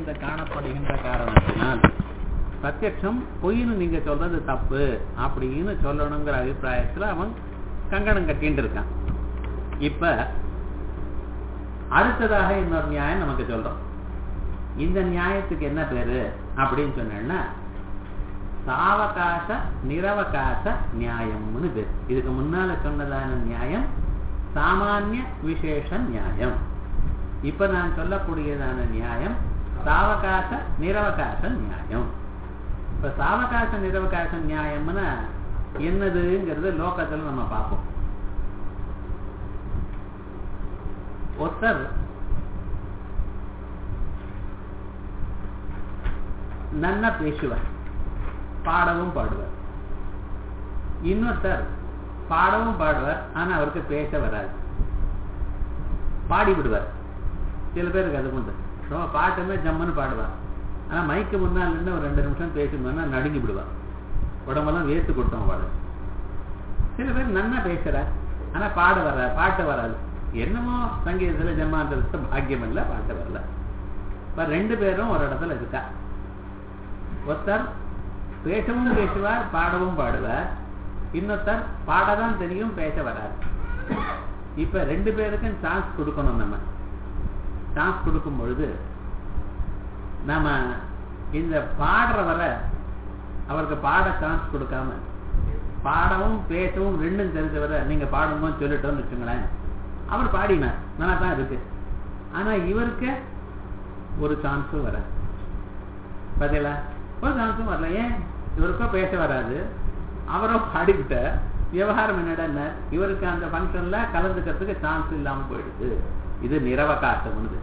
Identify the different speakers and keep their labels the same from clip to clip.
Speaker 1: என்று காணப்படுகின்ற காரணத்தினால் பிரத்யட்சம் பொய்னு நீங்க சொல்றது தப்பு அப்படின்னு சொல்லணுங்கிற அபிப்பிராயத்துல அவன் கங்கணம் கட்டின்னு இருக்கான் இப்ப அடுத்ததாக இன்னொரு நியாயம் நமக்கு சொல்றோம் இந்த நியாயத்துக்கு என்ன பேரு அப்படின்னு சொன்னேன்னா சாவகாச நிரவகாச நியாயம்னு பேர் இதுக்கு முன்னால சொன்னதான நியாயம் சாமானிய விசேஷ நியாயம் இப்ப நான் சொல்லக்கூடியதான நியாயம் சாவகாச நிரவகாச நியாயம் இப்ப சாவகாச நிரவகாச நியாயம்னா என்னதுங்கிறது லோகத்துல நம்ம பார்ப்போம் ஒருத்தர் நன்னா பேசுவார் பாடவும் பாடுவார் இன்னொருத்தர் பாடவும் பாடுவார் ஆனா அவருக்கு பேச வராது பாடி விடுவார் சில பேருக்கு அது உண்டு ரொம்ப பாட்டுமே ஜம்முன்னு பாடுவார் ஆனா மைக்கு முன்னால் நின்று ஒரு ரெண்டு நிமிஷம் பேசணும்னா நடுங்கி விடுவார் உடம்பெல்லாம் வேர்த்து கொடுத்தோம் பாடு சில பேர் நன்னா பேசுறார் ஆனா பாட வர பாட்டு வராது என்னமோ சங்கீதத்துல ஜமாந்தத்துல பாக்கியம் இல்லை பாட்டு வரல இப்ப ரெண்டு பேரும் ஒரு இடத்துல இருக்கா ஒருத்தர் பேசவும் பேசுவார் பாடவும் பாடுவார் இன்னொருத்தர் பாடதான் தெரியும் பேச வராது இப்ப ரெண்டு பேருக்கும் சான்ஸ் கொடுக்கணும் நம்ம சான்ஸ் கொடுக்கும் பொழுது நம்ம இந்த பாடுறவரை அவருக்கு பாட சான்ஸ் கொடுக்காம பாடவும் பேசவும் ரெண்டும் தெரிஞ்சவரை நீங்க பாடுங்கன்னு சொல்லிட்டோம்னு வச்சுங்களேன் அவர் பாடினார் நல்லா தான் இருக்கு ஆனா இவருக்கு ஒரு சான்ஸும் வராது பதிலா ஒரு சான்ஸும் வரல ஏன் இவருக்கோ பேச வராது அவரோ பாடிக்கிட்ட விவகாரம் என்னடா இவருக்கு அந்த ஃபங்க்ஷன்ல கலந்துக்கிறதுக்கு சான்ஸ் இல்லாம போயிடுது இது நிரவகாசம்னு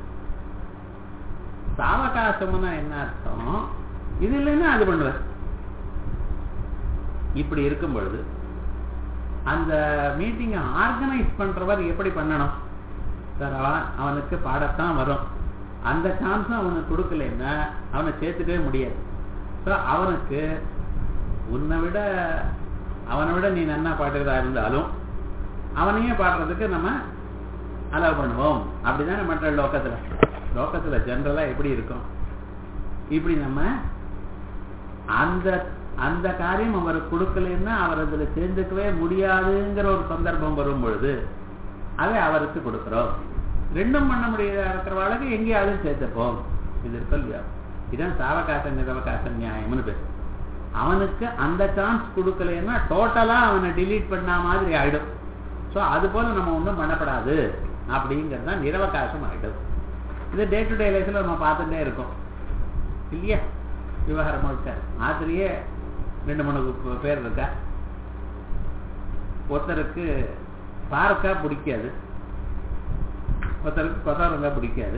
Speaker 1: சாவகாசம்னா என்ன அர்த்தம் இது இல்லைன்னா அது பண்ணுவார் இப்படி இருக்கும் பொழுது அந்த மீட்டிங்கை ஆர்கனைஸ் பண்றவர் எப்படி பண்ணணும் சார் அவன் அவனுக்கு பாடத்தான் வரும் அந்த சான்ஸும் அவனுக்கு கொடுக்கலன்னா அவனை சேர்த்துக்கவே முடியாது ஸோ அவனுக்கு உன்னை விட அவனை விட நீ நன்னா பாடுறதா இருந்தாலும் அவனையே பாடுறதுக்கு நம்ம அலோவ் பண்ணுவோம் அப்படிதானே மற்ற லோக்கத்துல லோக்கத்துல ஜென்ரலா எப்படி இருக்கும் இப்படி நம்ம அந்த அந்த காரியம் அவருக்கு கொடுக்கலன்னா அவர் அதுல சேர்ந்துக்கவே முடியாதுங்கிற ஒரு சந்தர்ப்பம் வரும் பொழுது அதை அவருக்கு கொடுக்கிறோம் ரெண்டும் பண்ண முடியாத இருக்கிறவாளுக்கு எங்கேயாவது சேர்த்துப்போம் இது இருக்கு இல்லையா இதான் சாவகாச நிரவகாச நியாயம்னு பேர் அவனுக்கு அந்த சான்ஸ் கொடுக்கலன்னா டோட்டலா அவனை டிலீட் பண்ண மாதிரி ஆயிடும் ஸோ அது போல நம்ம ஒன்றும் பண்ணப்படாது அப்படிங்கிறது தான் நிரவகாசம் ஆயிடும் இது டே டு டே லைஃப்ல நம்ம பார்த்துட்டே இருக்கோம் இல்லையா விவகாரம் முழுக்க ஆசிரியே ரெண்டு மூணு பேர் இருக்கா ஒருத்தருக்கு பார்க்கா பிடிக்காது ஒருத்தருக்கு கொத்தவரங்காய் பிடிக்காது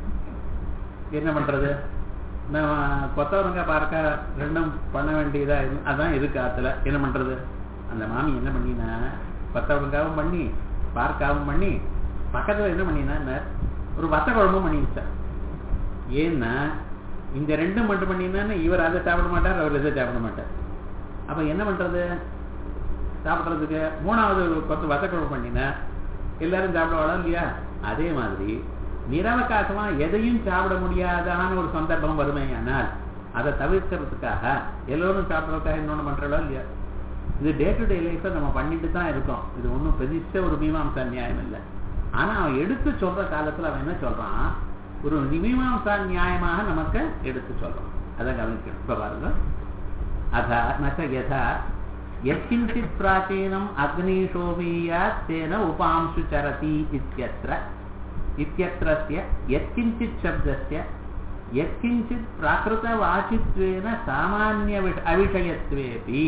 Speaker 1: என்ன பண்றது நம்ம கொத்தவரங்காய் பார்க்க ரெண்டும் பண்ண வேண்டியதா அதான் இருக்கு ஆத்துல என்ன பண்றது அந்த மாமி என்ன பண்ணினா கொத்தவரங்காவும் பண்ணி பார்க்காவும் பண்ணி பக்கத்துல என்ன பண்ணினா ஒரு வத்த குழம்பும் பண்ணி வச்சா ஏன்னா இந்த ரெண்டும் மட்டும் பண்ணினா இவர் அதை சாப்பிட மாட்டார் அவர் இதை சாப்பிட மாட்டார் அப்ப என்ன பண்றது சாப்பிட்றதுக்கு மூணாவது பத்து வத்த குழம்பு பண்ணினா எல்லாரும் சாப்பிடுவாளா இல்லையா அதே மாதிரி நிரவகாசமா எதையும் சாப்பிட முடியாதான ஒரு சந்தர்ப்பம் வருமே ஆனால் அதை தவிர்க்கிறதுக்காக எல்லோரும் சாப்பிட்றதுக்காக இன்னொன்று பண்றோம் இல்லையா இது டே டு டே லைஃப்பை நம்ம பண்ணிட்டு தான் இருக்கோம் இது ஒன்றும் பெருச ஒரு மீமாம்சா நியாயம் இல்லை ஆனா அவன் எடுத்து சொல்ற காலத்துல அவன் என்ன சொல்றான் ஒரு மீமாம்சா நியாயமாக நமக்கு எடுத்து சொல்றான் அதை கவனிக்கணும் இப்ப பாருங்க அதா நச்ச யதா எத்கிஞ்சித் பிராச்சீனம் அக்னிஷோமீயாத் தேன உபாம்சு சரதி இத்தியத்ர इत्यत्रस्य यत्किञ्चित् शब्दस्य यत्किञ्चित् प्राकृतवाचित्वेन सामान्य अविषयत्वेऽपि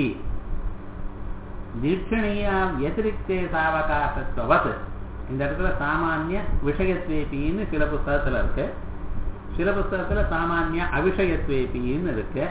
Speaker 1: दीक्षणीया व्यतिरिक्ते सावकाशत्ववत् இந்த இடத்துல சாமானிய விஷயத்வேபின்னு சில புஸ்தகத்துல இருக்கு சில புஸ்தகத்துல சாமானிய அவிஷயத்வேபின்னு இருக்கு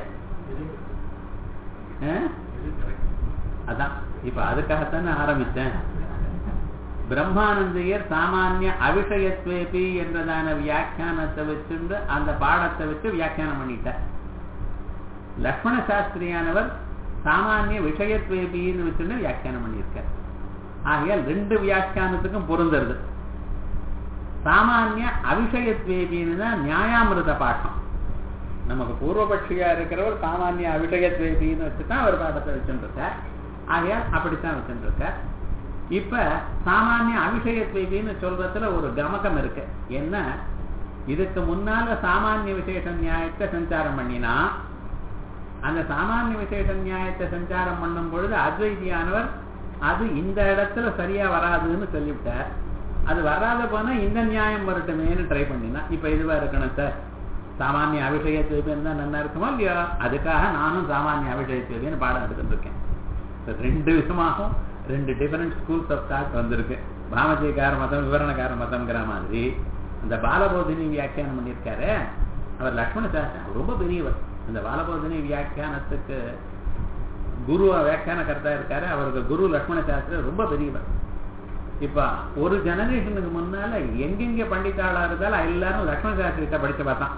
Speaker 1: அதான் இப்ப அதுக்காகத்தானே ஆரம்பிச்சேன் பிரம்மானந்தையர் சாமானிய அவிஷயத்வேபி என்றதான வியாக்கியானத்தை வச்சுண்டு அந்த பாடத்தை வச்சு வியாக்கியானம் பண்ணிட்டார் லக்ஷ்மண சாஸ்திரியானவர் சாமானிய விஷயத்வேபின்னு வச்சுட்டு வியாக்கியானம் பண்ணியிருக்கார் ஆகையால் ரெண்டு வியாக்கியானத்துக்கும் பொருந்தருது சாமானிய அவிஷயத்வேபின்னு தான் நியாயாமிருத பாட்டம் நமக்கு பூர்வபட்சியா இருக்கிறவர் சாமானிய அபிஷேகத்வேபின்னு வச்சுதான் அவர் பாடத்தை வச்சுருக்கார் ஆகையால் அப்படித்தான் வச்சுருக்கார் இப்ப சாமானிய அபிஷேகத்வேபின்னு சொல்றதுல ஒரு கமகம் இருக்கு என்ன இதுக்கு முன்னால சாமானிய விசேஷ நியாயத்தை சஞ்சாரம் பண்ணினா அந்த சாமானிய விசேஷ நியாயத்தை சஞ்சாரம் பண்ணும் பொழுது அத்வைதியானவர் அது இந்த இடத்துல சரியா வராதுன்னு சொல்லிவிட்டார் அது வராத போனா இந்த நியாயம் வரட்டுமேனு ட்ரை பண்ணினா இப்ப இதுவா இருக்கணும் சார் சாமானிய அபிஷேகத்துவன் தான் நல்லா இருக்குமோ இல்லையோ அதுக்காக நானும் சாமானிய அபிஷேகத்துவன்னு பாடம் எடுத்துட்டு இருக்கேன் So, ரெண்டு விதமாகவும் ரெண்டு டிஃபரெண்ட் ஸ்கூல்ஸ் ஆஃப் தாட் வந்திருக்கு பாமஜிகார மதம் விவரணக்கார மதம்ங்கிற மாதிரி அந்த பாலபோதினி வியாக்கியானம் பண்ணியிருக்காரு அவர் லக்ஷ்மண சாஸ்திரம் ரொம்ப பெரியவர் அந்த பாலபோதினி வியாக்கியானத்துக்கு குரு வியாக்கியான கர்த்தா இருக்காரு அவருக்கு குரு லக்ஷ்மண சாஸ்திரி ரொம்ப பெரியவர் இப்ப ஒரு ஜெனரேஷனுக்கு முன்னால எங்கெங்க பண்டிதாளா இருந்தாலும் எல்லாரும் லக்ஷ்மண சாஸ்திரிகிட்ட படிச்சு பார்த்தான்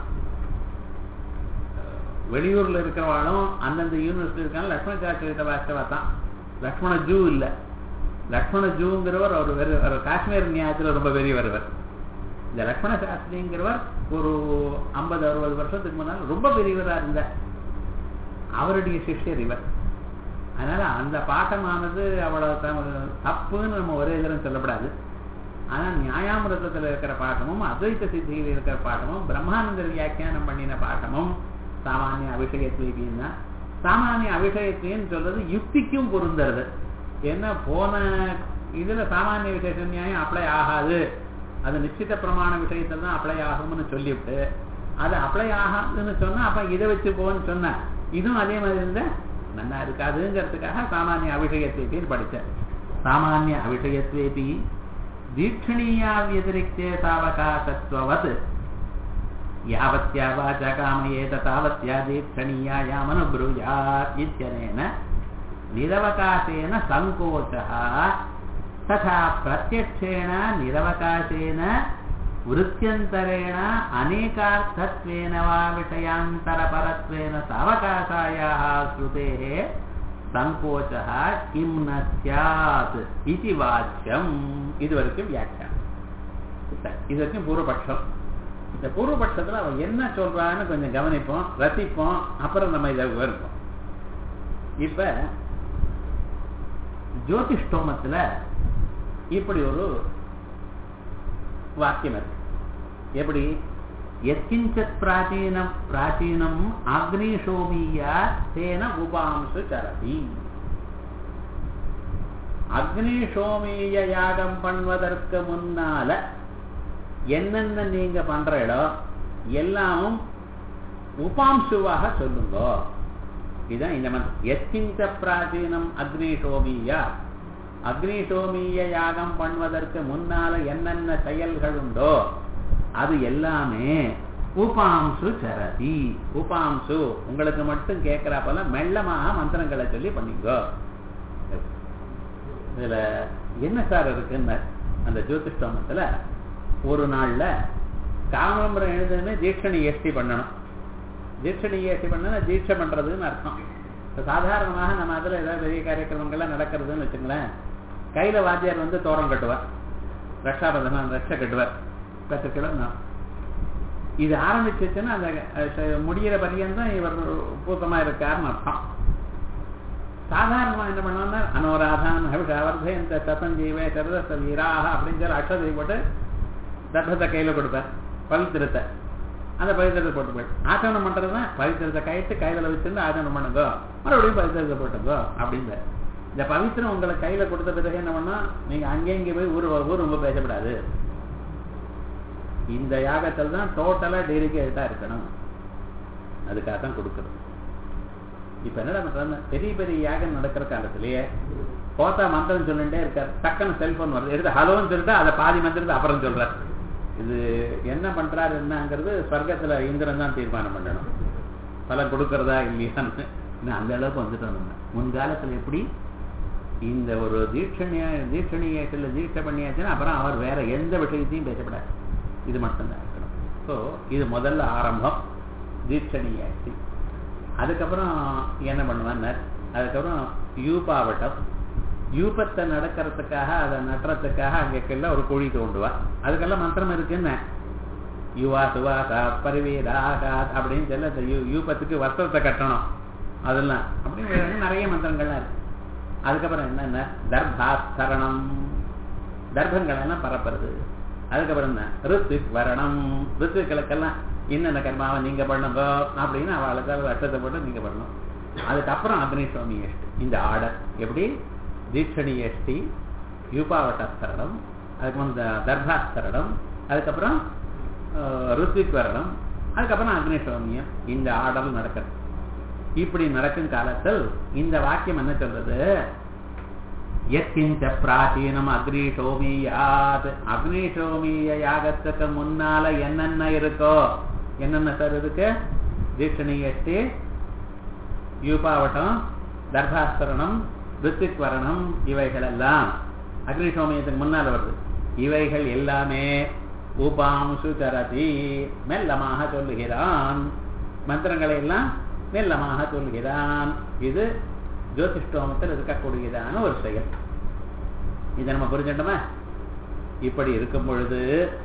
Speaker 1: வெளியூர்ல இருக்கிறவாளும் அந்தந்த யூனிவர்சிட்டி இருக்காங்க லக்ஷ்மண சாஸ்திரிகிட்ட படிச்சு பார்த்தான் லக்ஷ்மண ஜூ இல்ல லக்ஷ்மண ஜூங்கிறவர் அவர் வெறு அவர் காஷ்மீர் நியாயத்துல ரொம்ப பெரியவர் இவர் இந்த லக்ஷ்மண சாஸ்திரிங்கிறவர் ஒரு ஐம்பது அறுபது வருஷத்துக்கு முன்னால் ரொம்ப பெரியவரா இருந்தார் அவருடைய சிஷ்யர் இவர் அதனால அந்த பாட்டமானது அவ்வளவு த- தப்புன்னு நம்ம ஒரே தரம் சொல்லப்படாது ஆனா நியாயாமிரதத்துல இருக்கிற பாட்டமும் அத்வைத சித்தியில் இருக்கிற பாட்டமும் பிரம்மானந்தர் வியாக்கியானம் பண்ணின பாட்டமும் சாமானிய அபிஷேகத்வீபின்னா சாமானிய அபிஷேகத்வின்னு சொல்றது யுக்திக்கும் பொருந்துறது ஏன்னா போன இதுல சாமானிய விசேஷ நியாயம் அப்ளை ஆகாது அது நிச்சித பிரமாண விஷயத்துல தான் அப்ளை ஆகும்னு சொல்லிவிட்டு அது அப்ளை ஆகாதுன்னு சொன்னா அப்ப இதை வச்சு போன்னு சொன்ன இதுவும் அதே மாதிரி இருந்தா நல்லா இருக்காதுங்கிறதுக்காக சாமானிய அபிஷேகத்வேபின்னு படித்தேன் சாமானிய அபிஷேகத்வேபி தீட்சணீயா व्यतिरिक्ते सावकाशत्ववत् यावत्या वाचा कामयेत तावत्या दीक्षणीयायामनुब्रूयात् इत्यनेन निरवकाशेन सङ्कोचः तथा प्रत्यक्षेण निरवकाशेन वृत्त्यन्तरेण अनेकार्थत्वेन वा विषयान्तरपरत्वेन सावकाशायाः श्रुतेः சங்கோச்சா கிம் ந சியாத் இது வாச்சியம் இது வரைக்கும் வியாக்கியானம் சரி, இது வரைக்கும் பூர்வபட்சம் இந்த பூர்வபட்சத்துல அவன் என்ன சொல்றான்னு கொஞ்சம் கவனிப்போம் ரசிப்போம் அப்புறம் நம்ம இதை விவரிப்போம் இப்ப ஜோதிஷ்டோமத்துல இப்படி ஒரு வாக்கியம் இருக்கு எப்படி எத்கிஞ்சத் பிராச்சீனம் பிராச்சீனம் அக்னிஷோமியா தேன உபாம்சு சரதி அக்னிஷோமிய யாகம் பண்ணுவதற்கு முன்னால என்னென்ன நீங்க பண்ற இடம் எல்லாமும் உபாம்சுவாக சொல்லுங்க இதுதான் இந்த மந்திரம் எத்கிஞ்ச பிராச்சீனம் அக்னிஷோமியா அக்னிஷோமிய யாகம் பண்ணுவதற்கு முன்னால என்னென்ன செயல்கள் உண்டோ அது எல்லாமே உபாம்சு சரதி உபாம்சு உங்களுக்கு மட்டும் கேட்கிறாப்பல மெல்லமாக மந்திரங்களை சொல்லி பண்ணிக்கோ இதுல என்ன சார் இருக்குன்னு அந்த ஜோதிஷ்டோமத்துல ஒரு நாள்ல காமம்பரம் எழுதுன்னு தீட்சணி ஏஷ்டி பண்ணணும் தீட்சணி ஏஷ்டி பண்ணா தீட்சை பண்றதுன்னு அர்த்தம் இப்ப சாதாரணமாக நம்ம அதுல ஏதாவது பெரிய காரியக்கிரமங்கள்லாம் நடக்கிறதுன்னு வச்சுங்களேன் கையில வாத்தியார் வந்து தோரம் கட்டுவார் ரக்ஷாபந்தனம் ரக்ஷ கட்டுவார் கற்றுக்கலாம் இது ஆரம்பிச்சிச்சுன்னா அந்த அஹ், முடியிற பரியந்தம் இவர் பூத்தமா இருக்காருன்னு அர்த்தம் சாதாரணமா என்ன பண்ணுவாங்க அனோராதான் ஹவிஷாவர்தயந்த சதஞ்சீவே சரதச வீராக அப்படின்னு சொல்லி அக்ஷதை போட்டு தர்பத்தை கையில கொடுப்பார் பவித்திரத்தை அந்த பவித்திரத்தை போட்டு போய் ஆச்சரணம் பண்றதுன்னா பவித்திரத்தை கைட்டு கையில வச்சிருந்து ஆச்சரணம் பண்ணுங்க மறுபடியும் பவித்திரத்தை போட்டுங்க அப்படின்னு இந்த பவித்திரம் உங்களை கையில கொடுத்த பிறகு என்ன பண்ணா நீங்க அங்கே இங்கே போய் ஊர் ஊர் ரொம்ப பேசப்படாது இந்த யாகத்தில் தான் டோட்டலா டெடிகேட்டா இருக்கணும் அதுக்காக தான் கொடுக்கறது இப்ப என்னடா பண்றாங்க பெரிய பெரிய யாகம் நடக்கிற காலத்திலேயே போத்தா மந்திரம் சொல்லிட்டே இருக்கார் டக்குன்னு செல்போன் வருது எடுத்து ஹலோன்னு சொல்லிட்டு அதை பாதி மந்திரத்தை அப்புறம் சொல்றார் இது என்ன பண்றாரு என்னங்கிறது ஸ்வர்க்கத்துல இந்திரன் தான் தீர்மானம் பண்ணணும் பலன் கொடுக்கறதா இல்லையான்னு இன்னும் அந்த அளவுக்கு வந்துட்டோம் நம்ம முன்காலத்துல எப்படி இந்த ஒரு தீட்சணிய தீட்சணியத்துல தீட்சை பண்ணியாச்சுன்னா அப்புறம் அவர் வேற எந்த விஷயத்தையும் பேசப்படாது இது மட்டும்தான் இருக்கணும் ஸோ இது முதல்ல ஆரம்பம் தீட்சணியாச்சு அதுக்கப்புறம் என்ன பண்ணுவார் அதுக்கப்புறம் யூபாவட்டம் யூபத்தை நடக்கிறதுக்காக அதை நட்டுறதுக்காக அங்கெல்லாம் ஒரு குழி தோண்டுவா அதுக்கெல்லாம் மந்திரம் இருக்குன்னு யுவா சுவாசா பரிவீராகாத் அப்படின்னு சொல்ல இந்த யூ யூபத்துக்கு வஸ்திரத்தை கட்டணும் அதெல்லாம் அப்படின்னு நிறைய மந்திரங்கள்லாம் இருக்கு அதுக்கப்புறம் என்னென்ன தர்பாஸ்தரணம் தர்ப்பங்கள் எல்லாம் பரப்புறது அதுக்கப்புறம் என்ன ரித்துக் வரணும் ரித்துக்களுக்கெல்லாம் இன்னென்ன கர்மாவை நீங்க பண்ணுங்க அப்படின்னு அவளுக்கு வருஷத்தை போட்டு நீங்க பண்ணணும் அதுக்கப்புறம் அக்னி சுவாமி எஷ்டி இந்த ஆர்டர் எப்படி தீட்சணி எஷ்டி யூபாவட்டஸ்தரணம் அதுக்கப்புறம் இந்த தர்பாஸ்தரணம் அதுக்கப்புறம் ருத்விக் வரணும் அதுக்கப்புறம் அக்னி சுவாமியம் இந்த ஆர்டர் நடக்கிறது இப்படி நடக்கும் காலத்தில் இந்த வாக்கியம் என்ன சொல்றது எத்கிஞ்ச பிராச்சீனம் அக்னிஷோமியாத் அக்னிஷோமிய யாகத்துக்கு முன்னால என்னென்ன இருக்கோ என்னென்ன சார் இருக்கு தீட்சணி எஷ்டி யூபாவட்டம் தர்பாஸ்தரணம் ரித்திக் வரணம் இவைகள் எல்லாம் அக்னிஷோமியத்துக்கு முன்னால வருது இவைகள் எல்லாமே உபாம்சு தரதி மெல்லமாக சொல்லுகிறான் மந்திரங்களை எல்லாம் மெல்லமாக சொல்லுகிறான் இது ஜோதிஷ்டோமத்தில் இருக்கக்கூடியதான ஒரு செயல் இதை நம்ம புரிஞ்சிட்டோமா இப்படி இருக்கும் பொழுது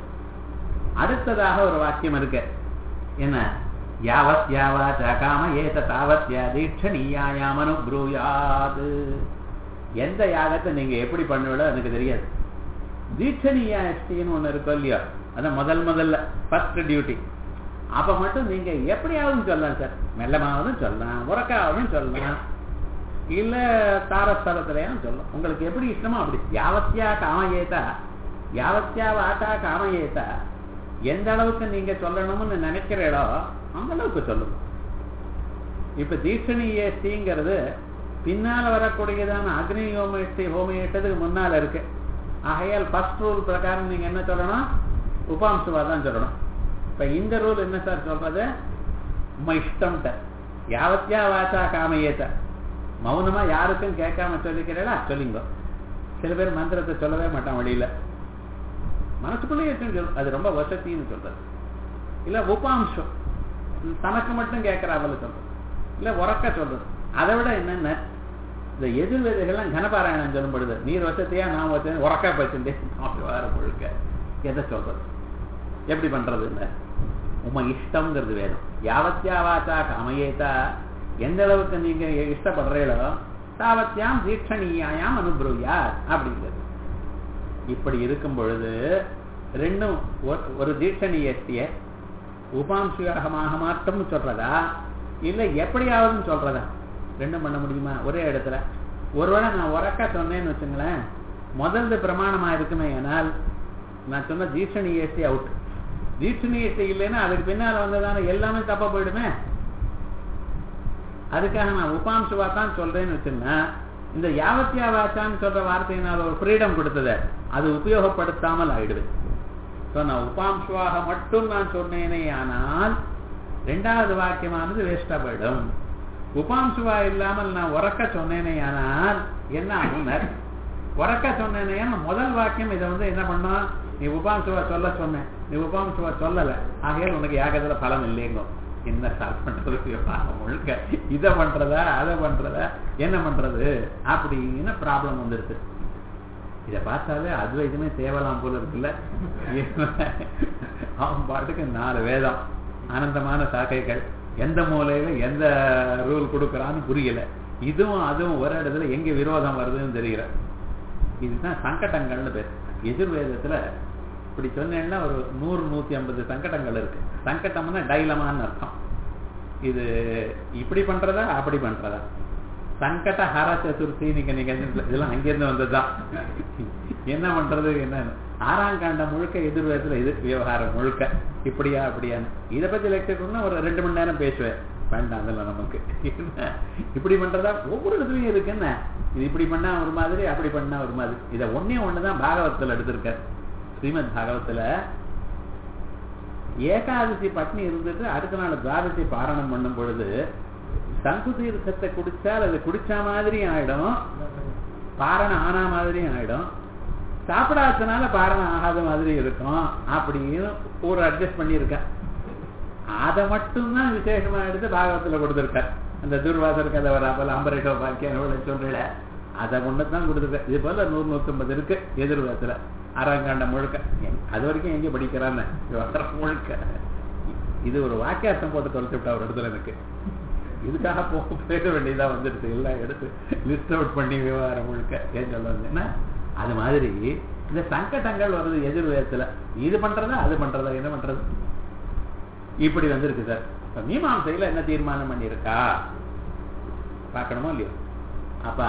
Speaker 1: அடுத்ததாக ஒரு வாக்கியம் இருக்கு என்ன யாவத் யாவத் காம ஏத தாவத் தீட்சணீயாயாமனு ப்ரூயாது எந்த யாகத்தை நீங்க எப்படி பண்ணுவீங்களோ எனக்கு தெரியாது தீட்சணீயா எஸ்டின்னு ஒண்ணு இருக்கும் இல்லையோ அதான் முதல் முதல்ல ஃபர்ஸ்ட் டியூட்டி அப்ப மட்டும் நீங்க எப்படியாவது சொல்லலாம் சார் மெல்லமாவதும் சொல்லலாம் உறக்காவதும் சொல்லலாம் இல்ல தாரஸ்தலத்திலையும் சொல்லலாம் உங்களுக்கு எப்படி இஷ்டமோ அப்படி யாவத்தியா காமயேதா யாவத்தியா வாட்டா காமயேதா எந்த அளவுக்கு நீங்க சொல்லணும்னு நினைக்கிறீடோ அந்த அளவுக்கு சொல்லுங்க இப்ப தீட்சணியேஷ்டிங்கிறது பின்னால வரக்கூடியதான அக்னி ஹோமேஷ்டி ஹோமேட்டதுக்கு முன்னால இருக்கு ஆகையால் ஃபர்ஸ்ட் ரூல் பிரகாரம் நீங்க என்ன சொல்லணும் உபாம்சுவா தான் சொல்லணும் இப்ப இந்த ரூல் என்ன சார் சொல்றது உம்ம இஷ்டம்ட்ட யாவத்தியா வாச்சா காமையேத்த மௌனமா யாருக்கும் கேட்காம சொல்லிக்கிறீங்களா சொல்லிங்க சில பேர் மந்திரத்தை சொல்லவே மாட்டான் வழியில மனசுக்குள்ளேயே சொல்லு அது ரொம்ப வசத்தின்னு சொல்றது இல்ல உபாம்சம் தனக்கு மட்டும் கேட்கிறாவல சொல்றது இல்ல உறக்க சொல்றது அதை விட என்னென்ன இந்த எதிர்வேதைகள்லாம் கனபாராயணம் சொல்லப்படுது நீர் வசத்தையா நான் வச்சேன் உறக்கா பச்சுட்டேன் வார முழுக்க எதை சொல்றது எப்படி பண்றதுன்னு உம இஷ்டம்ங்கிறது வேணும் யாவத்தியா வாச்சா காமையேத்தா எந்த அளவுக்கு நீங்க இஷ்டப்படுறீங்களோ தாவத்தியாம் தீட்சணீயாயாம் அனுபவியா அப்படிங்கிறது இப்படி இருக்கும் பொழுது ரெண்டும் ஒரு தீட்சணியத்திய உபாம்சுயாகமாக மாற்றம் சொல்றதா இல்ல எப்படியாவது சொல்றதா ரெண்டும் பண்ண முடியுமா ஒரே இடத்துல ஒருவேளை நான் உறக்க சொன்னேன்னு வச்சுங்களேன் முதல்ல பிரமாணமா இருக்குமே ஏனால் நான் சொன்ன தீட்சணி ஏசி அவுட் தீட்சணி ஏசி இல்லைன்னா அதுக்கு பின்னால வந்ததான எல்லாமே தப்பா போயிடுமே அதுக்காக நான் உபாம்சுவா தான் சொல்றேன்னு வச்சுன்னா இந்த யாவத்தியா வாச்சான்னு சொல்ற வார்த்தையை நான் ஒரு ஃப்ரீடம் கொடுத்தத அது உபயோகப்படுத்தாமல் ஆயிடுவேன் ஸோ நான் உபாம்சுவாக மட்டும் நான் சொன்னேனே ஆனால் ரெண்டாவது வாக்கியமானது வேஸ்டா போயிடும் உபாம்சுவா இல்லாமல் நான் உறக்க சொன்னேனே ஆனால் என்ன ஆகும் உறக்க சொன்னேனே முதல் வாக்கியம் இதை வந்து என்ன பண்ணோம் நீ உபாம்சுவா சொல்ல சொன்னேன் நீ உபாம்சுவா சொல்லல ஆகையால் உனக்கு யாகத்துல பலம் இல்லைங்கோ என்ன சார் பண்றது முழுக்க இதை பண்றதா அதை பண்றதா என்ன பண்றது அப்படின்னு ப்ராப்ளம் வந்துருச்சு இதை பார்த்தாலே அத்வைதமே தேவலாம் போல இருக்குல்ல அவன் பாட்டுக்கு நாலு வேதம் ஆனந்தமான சாக்கைகள் எந்த மூலையில எந்த ரூல் கொடுக்கறான்னு புரியல இதுவும் அதுவும் ஒரு இடத்துல எங்க விரோதம் வருதுன்னு தெரியல இதுதான் சங்கடங்கள்னு பேர் எதிர்வேதத்துல இப்படி சொன்னேன்னா ஒரு நூறு நூத்தி ஐம்பது சங்கடங்கள் இருக்கு சங்கடம்னா டைலமான்னு அர்த்தம் இது இப்படி பண்றதா அப்படி பண்றதா சங்கட ஹர சதுர்த்தி நீங்க நீங்க இதெல்லாம் அங்கிருந்து வந்ததுதான் என்ன பண்றது என்ன ஆறாம் காண்டம் முழுக்க எதிர்வேதத்துல இது விவகாரம் முழுக்க இப்படியா அப்படியான்னு இதை பத்தி லெக்சர் ஒரு ரெண்டு மணி நேரம் பேசுவேன் வேண்டாம் அதெல்லாம் நமக்கு இப்படி பண்றதா ஒவ்வொரு இடத்துலயும் இருக்கு என்ன இது இப்படி பண்ணா ஒரு மாதிரி அப்படி பண்ணா ஒரு மாதிரி இதை ஒன்னே ஒண்ணுதான் பாகவத்துல எடுத்திருக்காரு ஸ்ரீமத் பாகவத்துல ஏகாதசி பட்னி இருந்துட்டு அடுத்த நாள் துவாதசி பாரணம் பண்ணும் பொழுது சங்கு தீர்த்தத்தை குடிச்சால் அது குடிச்ச மாதிரி ஆயிடும் பாரணம் ஆனா மாதிரியும் ஆயிடும் சாப்பிடாதனால பாரணம் ஆகாத மாதிரி இருக்கும் அப்படின்னு ஒரு அட்ஜஸ்ட் பண்ணியிருக்கேன் அதை மட்டும்தான் விசேஷமா எடுத்து பாகவத்துல கொடுத்திருக்கார் அந்த துர்வாசர் கதை வராப்பல அம்பரேட்டோ பாக்கியம் சொல்றல அதை ஒண்ணுதான் கொடுத்துருக்க இது போல நூறு நூத்தம்பது இருக்கு எதிர்வாசல அரங்காண்டம் முழுக்க எங்க- அது வரைக்கும் எங்கே படிக்கிறான்னு விவகாரம் முழுக்க இது ஒரு வாக்கியார்த்தம் போட்டு தொலைச்சு விட்டா ஒரு இடத்துல எனக்கு இதுக்காக போக பேச வேண்டியதா வந்துடுது எல்லாம் எடுத்து லிஸ்ட் அவுட் பண்ணி விவகாரம் முழுக்க ஏன் சொல்ல வந்தேன்னா அது மாதிரி இந்த சங்கடங்கள் வருது எதிர்வேதத்துல இது பண்றதா அது பண்றதா என்ன பண்றது இப்படி வந்திருக்கு சார் இப்ப மீமாசையில என்ன தீர்மானம் பண்ணியிருக்கா பார்க்கணுமோ இல்லையோ அப்ப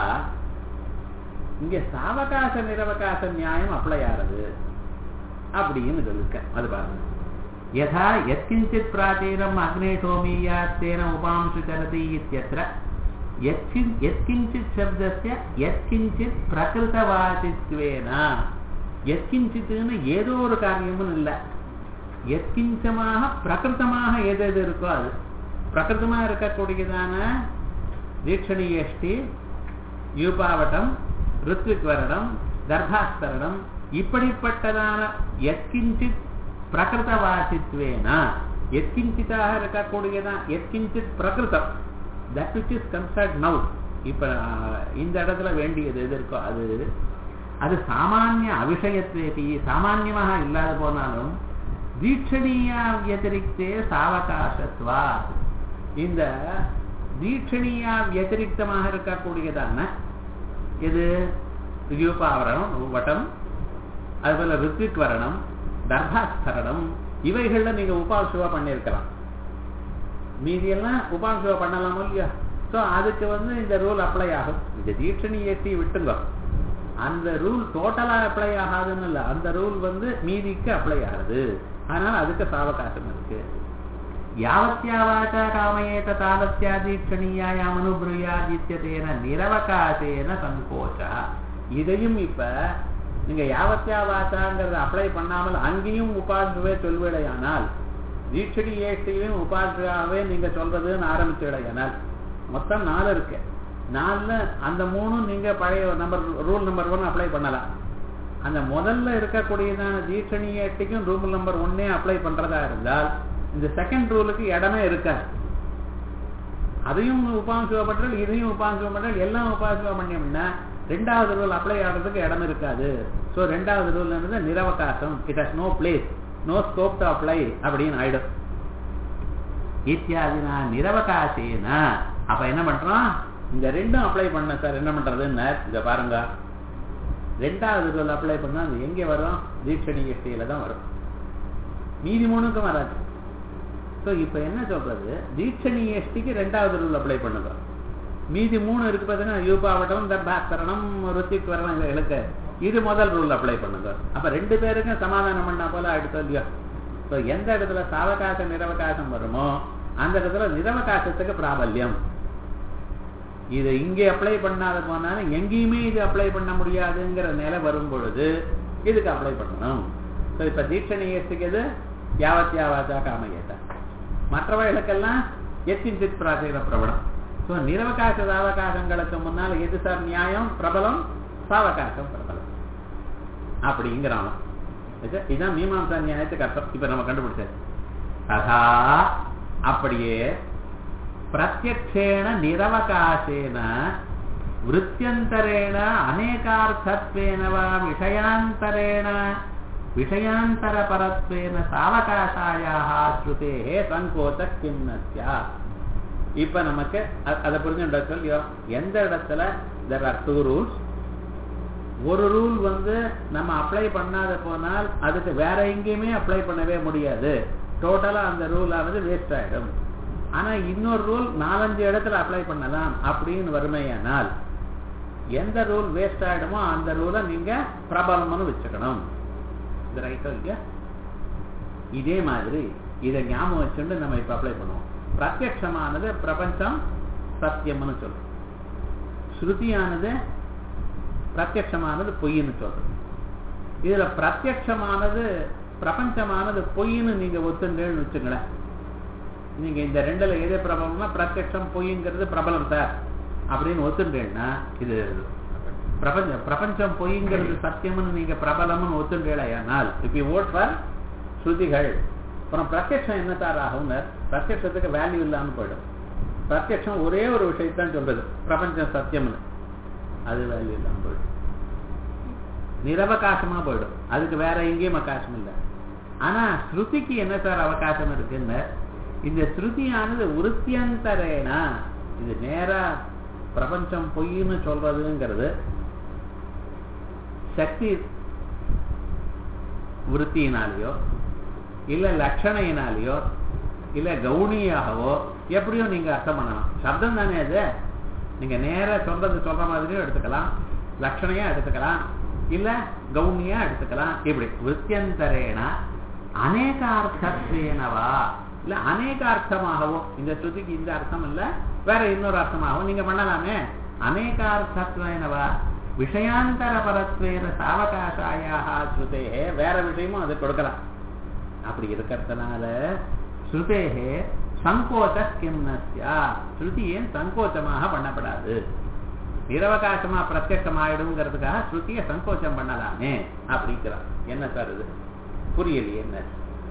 Speaker 1: இங்க சாவகாச நிரவகாச நியாயம் அப்ளை ஆறது அப்படின்னு சொல்லிருக்க அது பாருங்க யதா யத்கிஞ்சித் பிராச்சீனம் அக்னேஷோமீயாத் தேன உபாம்சு சரதி இத்தியத்ர யத்கிஞ் யத்கிஞ்சித் சப்தஸ்ய யத்கிஞ்சித் பிரகிருதவாசித்வேன யத்கிஞ்சித்னு ஏதோ ஒரு காரியமும் இல்லை எத்கிஞ்சமாக பிரகிருத்தமாக எது எது இருக்கோ அது பிரகிருத்தமாக இருக்கக்கூடியதான தீட்சணியஷ்டி யூபாவட்டம் ருத்விக்வரணம் தர்பாஸ்தரணம் இப்படிப்பட்டதான எத்கிஞ்சித் பிரகிருதவாசித்வேன எத்கிஞ்சித்தாக இருக்கக்கூடியதான் எத்கிஞ்சித் பிரகிருதம் that which is concerned now இப்ப அஹ், இந்த இடத்துல வேண்டியது எது இருக்கோ அது அது சாமானிய அவிஷயத்வேதி சாமான்யமாக இல்லாத போனாலும் தீட்சணீயா வியதிரிக்தே சாவகாசத்வா இந்த தீட்சணீயா வியதிரிக்தமாக இருக்கக்கூடியதான இது யூபாவரணம் வட்டம் அதுபோல ரித்விக் வரணம் தர்பாஸ்தரணம் இவைகள்ல நீங்க உபாசுவா பண்ணியிருக்கலாம் மீதியெல்லாம் உபாசுவா பண்ணலாமோ இல்லையா ஸோ அதுக்கு வந்து இந்த ரூல் அப்ளை ஆகும் இந்த தீட்சணி ஏற்றி விட்டுங்க அந்த ரூல் டோட்டலா அப்ளை ஆகாதுன்னு இல்லை அந்த ரூல் வந்து மீதிக்கு அப்ளை ஆகுது அதனால அதுக்கு சாவகாசம் இருக்கு யாவத்யாவாச்சா காமயேத தாவத்யா தீட்சணீயாயாம் அனுபிருயாதித்யதேன நிரவகாசேன சங்கோச்சா இதையும் இப்ப நீங்க யாவத்யா வாச்சாங்கிறத அப்ளை பண்ணாமல் அங்கேயும் உபாசுவே சொல்விடையானால் தீட்சணி ஏஷ்டியிலும் உபாசுவாவே நீங்க சொல்றதுன்னு ஆரம்பிச்சுடையானால் மொத்தம் நாலு இருக்கு நாலுல அந்த மூணும் நீங்க பழைய number rule number one apply பண்ணலாம் அந்த முதல்ல இருக்கக்கூடியதான தீட்சணி ஏட்டிக்கும் ரூல் நம்பர் ஒன்னே அப்ளை பண்றதா இருந்தால் இந்த செகண்ட் ரூலுக்கு இடமே இருக்காது அதையும் உபாசுவா பண்றால் இதையும் உபாசுவா பண்றால் எல்லாம் உபாசுவா பண்ணியோம்னா ரெண்டாவது ரூல் அப்ளை ஆகிறதுக்கு இடம் இருக்காது ஸோ ரெண்டாவது ரூல் என்னது நிரவகாசம் it has no place no scope to apply அப்படின்னு ஆயிடும் இத்தியாதினா நிரவகாசேனா அப்ப என்ன பண்றோம் இந்த ரெண்டும் அப்ளை பண்ண சார் என்ன பண்றதுன்னு இத பாருங்க ரெண்டாவது ரூல் அப்ளை பண்ணா அது எங்க வரும் தீட்சணி எஷ்டியில தான் வரும் மீதி மூணுக்கும் வராது ஸோ இப்போ என்ன சொல்றது தீட்சணி எஷ்டிக்கு ரெண்டாவது ரூல் அப்ளை பண்ணுங்க மீதி மூணு இருக்கு பார்த்தீங்கன்னா யூபாவட்டம் தர்பாஸ்தரணம் ருத்திக் வரணம் இருக்கு இது முதல் ரூல் அப்ளை பண்ணுங்க அப்ப ரெண்டு பேருக்கும் சமாதானம் பண்ணா போல அடுத்த இல்லையோ ஸோ எந்த இடத்துல சாவகாசம் நிரவகாசம் வருமோ அந்த இடத்துல நிரவகாசத்துக்கு பிராபல்யம் இது இங்கே அப்ளை பண்ணாத போனாலும் எங்கேயுமே இது அப்ளை பண்ண முடியாதுங்கிற நிலை வரும் பொழுது இதுக்கு அப்ளை பண்ணணும் ஸோ இப்போ தீட்சணியத்துக்கு எது யாவத் யாவாச்சா காமயத்தா மற்றவைகளுக்கெல்லாம் எத்தின் பிராச்சீன பிரபலம் ஸோ நிரவகாச சாவகாசங்களுக்கு முன்னால் எது சார் நியாயம் பிரபலம் சாவகாசம் பிரபலம் அப்படிங்கிறான் இது- இதுதான் மீமாம்சா நியாயத்துக்கு அர்த்தம் இப்ப நம்ம கண்டுபிடிச்சது ததா அப்படியே பிரத்யக்ஷேண நிரவகாசேன விருத்தியந்தரேண அநேகார்த்தத்வேன வா விஷயாந்தரேண விஷயாந்தரபரத்வேன சாவகாசாயாக ஸ்ருதேஹே சங்கோச்ச கிண்ணஸ்யா இப்ப நமக்கு அ- அதை புரிஞ்சுட்ட சொல்லியோ எந்த இடத்துல தெர் ஆர் டூ ரூல்ஸ் ஒரு ரூல் வந்து நம்ம அப்ளை பண்ணாத போனால் அதுக்கு வேற எங்கேயுமே அப்ளை பண்ணவே முடியாது டோட்டலா அந்த ரூல் ஆனது வேஸ்ட் ஆயிடும் ஆனா இன்னொரு ரூல் நாலஞ்சு இடத்துல அப்ளை பண்ணலாம் அப்படின்னு வறுமையானால் எந்த ரூல் வேஸ்ட் ஆயிடுமோ அந்த ரூலை நீங்க பிரபலம்னு வச்சுக்கணும் இது ரைட்டோ இல்லையா இதே மாதிரி இதை ஞாபகம் வச்சுட்டு நம்ம இப்ப அப்ளை பண்ணுவோம் பிரத்யக்ஷமானது பிரபஞ்சம் சத்தியம்னு சொல்றோம் ஸ்ருதியானது பிரத்யக்ஷமானது பொய்ன்னு சொல்றது இதுல பிரத்யக்ஷமானது பிரபஞ்சமானது பொய்ன்னு நீங்க ஒத்துண்டேன்னு வச்சுங்களேன் நீங்க இந்த ரெண்டுல எது பிரபலம்னா பிரத்யக்ஷம் பொய்ங்கிறது பிரபலம் சார் அப்படின்னு ஒத்துண்டேன்னா இது பிரபஞ்சம் பிரபஞ்சம் பொய்ங்கிறது சத்தியம்னு நீங்க பிரபலம்னு ஒத்துண்டேனால் இப்ப ஓட் ஃபார் ஸ்ருதிகள் அப்புறம் பிரத்யக்ஷம் என்ன சார் ஆகும் பிரத்யக்ஷத்துக்கு வேல்யூ இல்லாம போயிடும் பிரத்யக்ஷம் ஒரே ஒரு விஷயத்தான் சொல்றது பிரபஞ்சம் சத்தியம்னு அது வேல்யூ இல்லாம போயிடும் நிரவகாசமா போயிடும் அதுக்கு வேற எங்கேயும் அவகாசம் இல்லை ஆனா ஸ்ருதிக்கு என்ன சார் அவகாசம் இருக்குன்னு இந்த ஸ்ருதியானது உருத்தியந்தரேனா இது நேரா பிரபஞ்சம் பொய்ன்னு சொல்றதுங்கிறது சக்தி விருத்தியினாலேயோ இல்ல லட்சணையினாலேயோ இல்ல கவுனியாகவோ எப்படியோ நீங்க அர்த்தம் பண்ணலாம் சப்தம் தானே அது நீங்க நேரா சொல்றது சொல்ற மாதிரியும் எடுத்துக்கலாம் லட்சணையா எடுத்துக்கலாம் இல்ல கவுனியா எடுத்துக்கலாம் இப்படி விருத்தியந்தரேனா அநேகார்த்தத்வேனவா இல்ல அநேகார்த்தமாகவோ இந்த ஸ்ருதிக்கு இந்த அர்த்தம் இல்ல வேற இன்னொரு அர்த்தமாகவும் நீங்க பண்ணலாமே அநேகார்த்தத்வேனவா விஷயாந்தர பரத்வேன சாவகாசாயாக ஸ்ருதே வேற விஷயமும் அது கொடுக்கலாம் அப்படி இருக்கிறதுனால ஸ்ருதேகே சங்கோச்ச கிம்னஸ்யா ஸ்ருதி ஏன் சங்கோச்சமாக பண்ணப்படாது நிரவகாசமா பிரத்யட்சமாயிடுங்கிறதுக்காக ஸ்ருதியை சங்கோச்சம் பண்ணலாமே அப்படிங்கிறார் என்ன சார் இது புரியலையே என்ன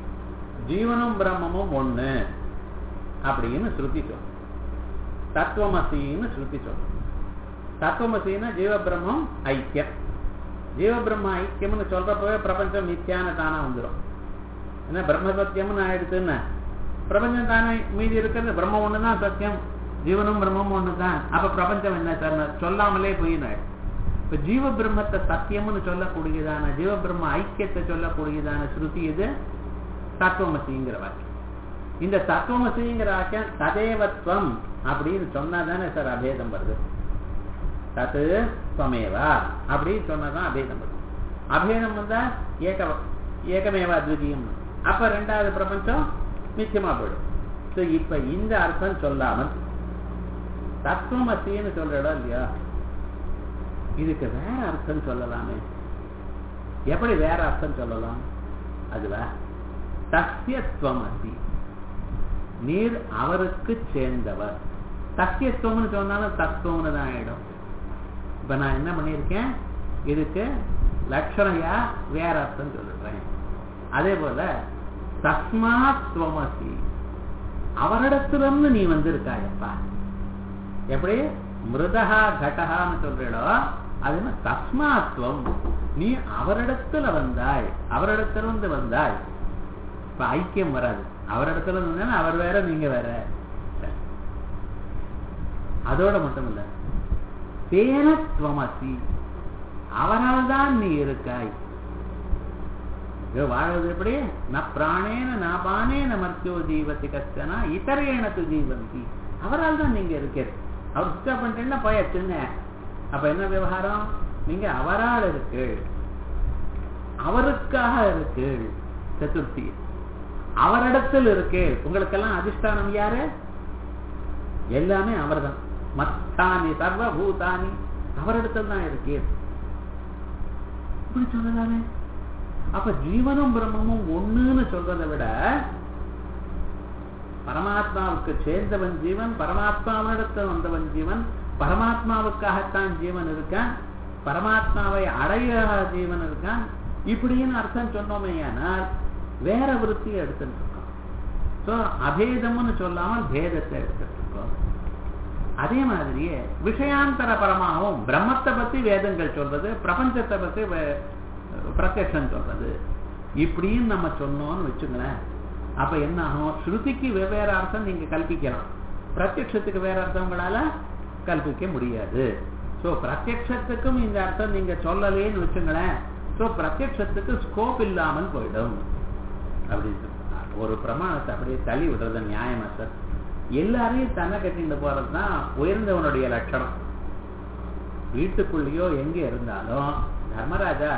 Speaker 1: ஜீவனும் பிரம்மமும் ஒண்ணு அப்படின்னு ஸ்ருதி சொல்லும் தத்துவமசின்னு ஸ்ருதி சொல்லும் தத்துவமசின்னா ஜீவபிரம்மம் ஐக்கியம் ஜீவபிரம்ம ஐக்கியம்னு சொல்றப்பவே பிரபஞ்சம் மித்தியான தானா வந்துடும் என்ன பிரம்ம சத்தியம்னு ஆயிடுச்சுன்னு பிரபஞ்சம் தானே மீதி இருக்கிறது பிரம்மம் ஒண்ணுதான் சத்தியம் ஜீவனும் பிரம்மம் ஒண்ணுதான் அப்ப பிரபஞ்சம் என்ன சார் சொல்லாமலே போயினாள் இப்ப ஜீவ பிரம்மத்தை சத்தியம்னு சொல்லக்கூடியதான ஜீவ பிரம்ம ஐக்கியத்தை சொல்லக்கூடியதான ஸ்ருதி இது தத்துவமசிங்கிற வாக்கியம் இந்த தத்துவமசிங்கிற வாக்கியம் ததேவத்வம் அப்படின்னு சொன்னா தானே சார் அபேதம் வருது தத்து துவமேவா அப்படின்னு சொன்னதான் அபேதம் வருது அபேதம் வந்தா ஏக ஏகமேவா அத்விதீயம் அப்ப ரெண்டாவது பிரபஞ்சம் மிச்சமா போயிடும் ஸோ இப்ப இந்த அர்த்தம் சொல்லாமல் தத்துவமசின்னு சொல்ற இடம் இல்லையா இதுக்கு வேற அர்த்தம் சொல்லலாமே எப்படி வேற அர்த்தம் சொல்லலாம் அதுவா தஸ்யத்துவமசி நீர் அவருக்கு சேர்ந்தவர் தஸ்யத்துவம்னு சொன்னாலும் தத்துவம்னு தான் ஆயிடும் இப்ப நான் என்ன பண்ணியிருக்கேன் இதுக்கு லட்சணையா வேற அர்த்தம் சொல்லிடுறேன் அதே போல தஸ்மாத்வமசி அவரிடத்திலிருந்து நீ வந்திருக்காயப்பா எப்படி மிருதகா கடகான்னு சொல்றீடோ அது என்ன தஸ்மாத்வம் நீ அவரிடத்துல வந்தாய் அவரிடத்திலிருந்து வந்தாய் இப்ப ஐக்கியம் வராது அவரிடத்துல இருந்தா அவர் வேற நீங்க வேற அதோட மட்டும் இல்ல தேனத்வமசி அவரால் தான் நீ இருக்காய் வாழ்வது எப்படி ந பிராணேன நாபானேன மர்த்தியோ ஜீவத்தி கஷ்டனா இதரேன து ஜீவந்தி அவரால் தான் நீங்க இருக்கிறது அவர் சுத்தா பண்ணிட்டேன்னா போயாச்சுங்க அப்ப என்ன விவகாரம் நீங்க அவரால் இருக்கு அவருக்காக இருக்கு சதுர்த்தி அவரிடத்தில் இருக்கு உங்களுக்கெல்லாம் அதிஷ்டானம் யாரு எல்லாமே அவர்தான் மத்தானி சர்வபூதானி அவரிடத்தில் தான் இருக்கு இப்படி சொல்லலாமே அப்ப ஜீவனும் பிரம்மமும் ஒண்ணுன்னு சொல்றதை விட பரமாத்மாவுக்கு சேர்ந்தவன் ஜீவன் பரமாத்மாவிடத்தில் வந்தவன் ஜீவன் பரமாத்மாவுக்காகத்தான் ஜீவன் இருக்கான் பரமாத்மாவை அடைய ஜீவன் இருக்கான் இப்படின்னு அர்த்தம் சொன்னோமே ஆனால் வேற விருத்தியை எடுத்துட்டு இருக்கோம் ஸோ அபேதம்னு சொல்லாமல் பேதத்தை எடுத்துட்டு இருக்கோம் அதே மாதிரியே விஷயாந்தர பரமாகவும் பிரம்மத்தை பத்தி வேதங்கள் சொல்றது பிரபஞ்சத்தை பத்தி பிரத்யக்ஷம் சொல்றது இப்படின்னு நம்ம சொன்னோம்னு வச்சுங்களேன் அப்ப என்ன ஆகும் ஸ்ருதிக்கு வெவ்வேறு அர்த்தம் நீங்க கல்பிக்கலாம் பிரத்யக்ஷத்துக்கு வேற அர்த்தம் உங்களால கல்பிக்க முடியாது சோ பிரத்யக்ஷத்துக்கும் இந்த அர்த்தம் நீங்க சொல்லலேன்னு வச்சுங்களேன் சோ பிரத்யக்ஷத்துக்கு ஸ்கோப் இல்லாமல் போயிடும் அப்படின்னு ஒரு பிரமாணத்தை அப்படியே தள்ளி விடுறது நியாயமா சார் எல்லாரையும் தன்னை கட்டிட்டு போறதுதான் உயர்ந்தவனுடைய லட்சணம் வீட்டுக்குள்ளேயோ எங்க இருந்தாலும் தர்மராஜா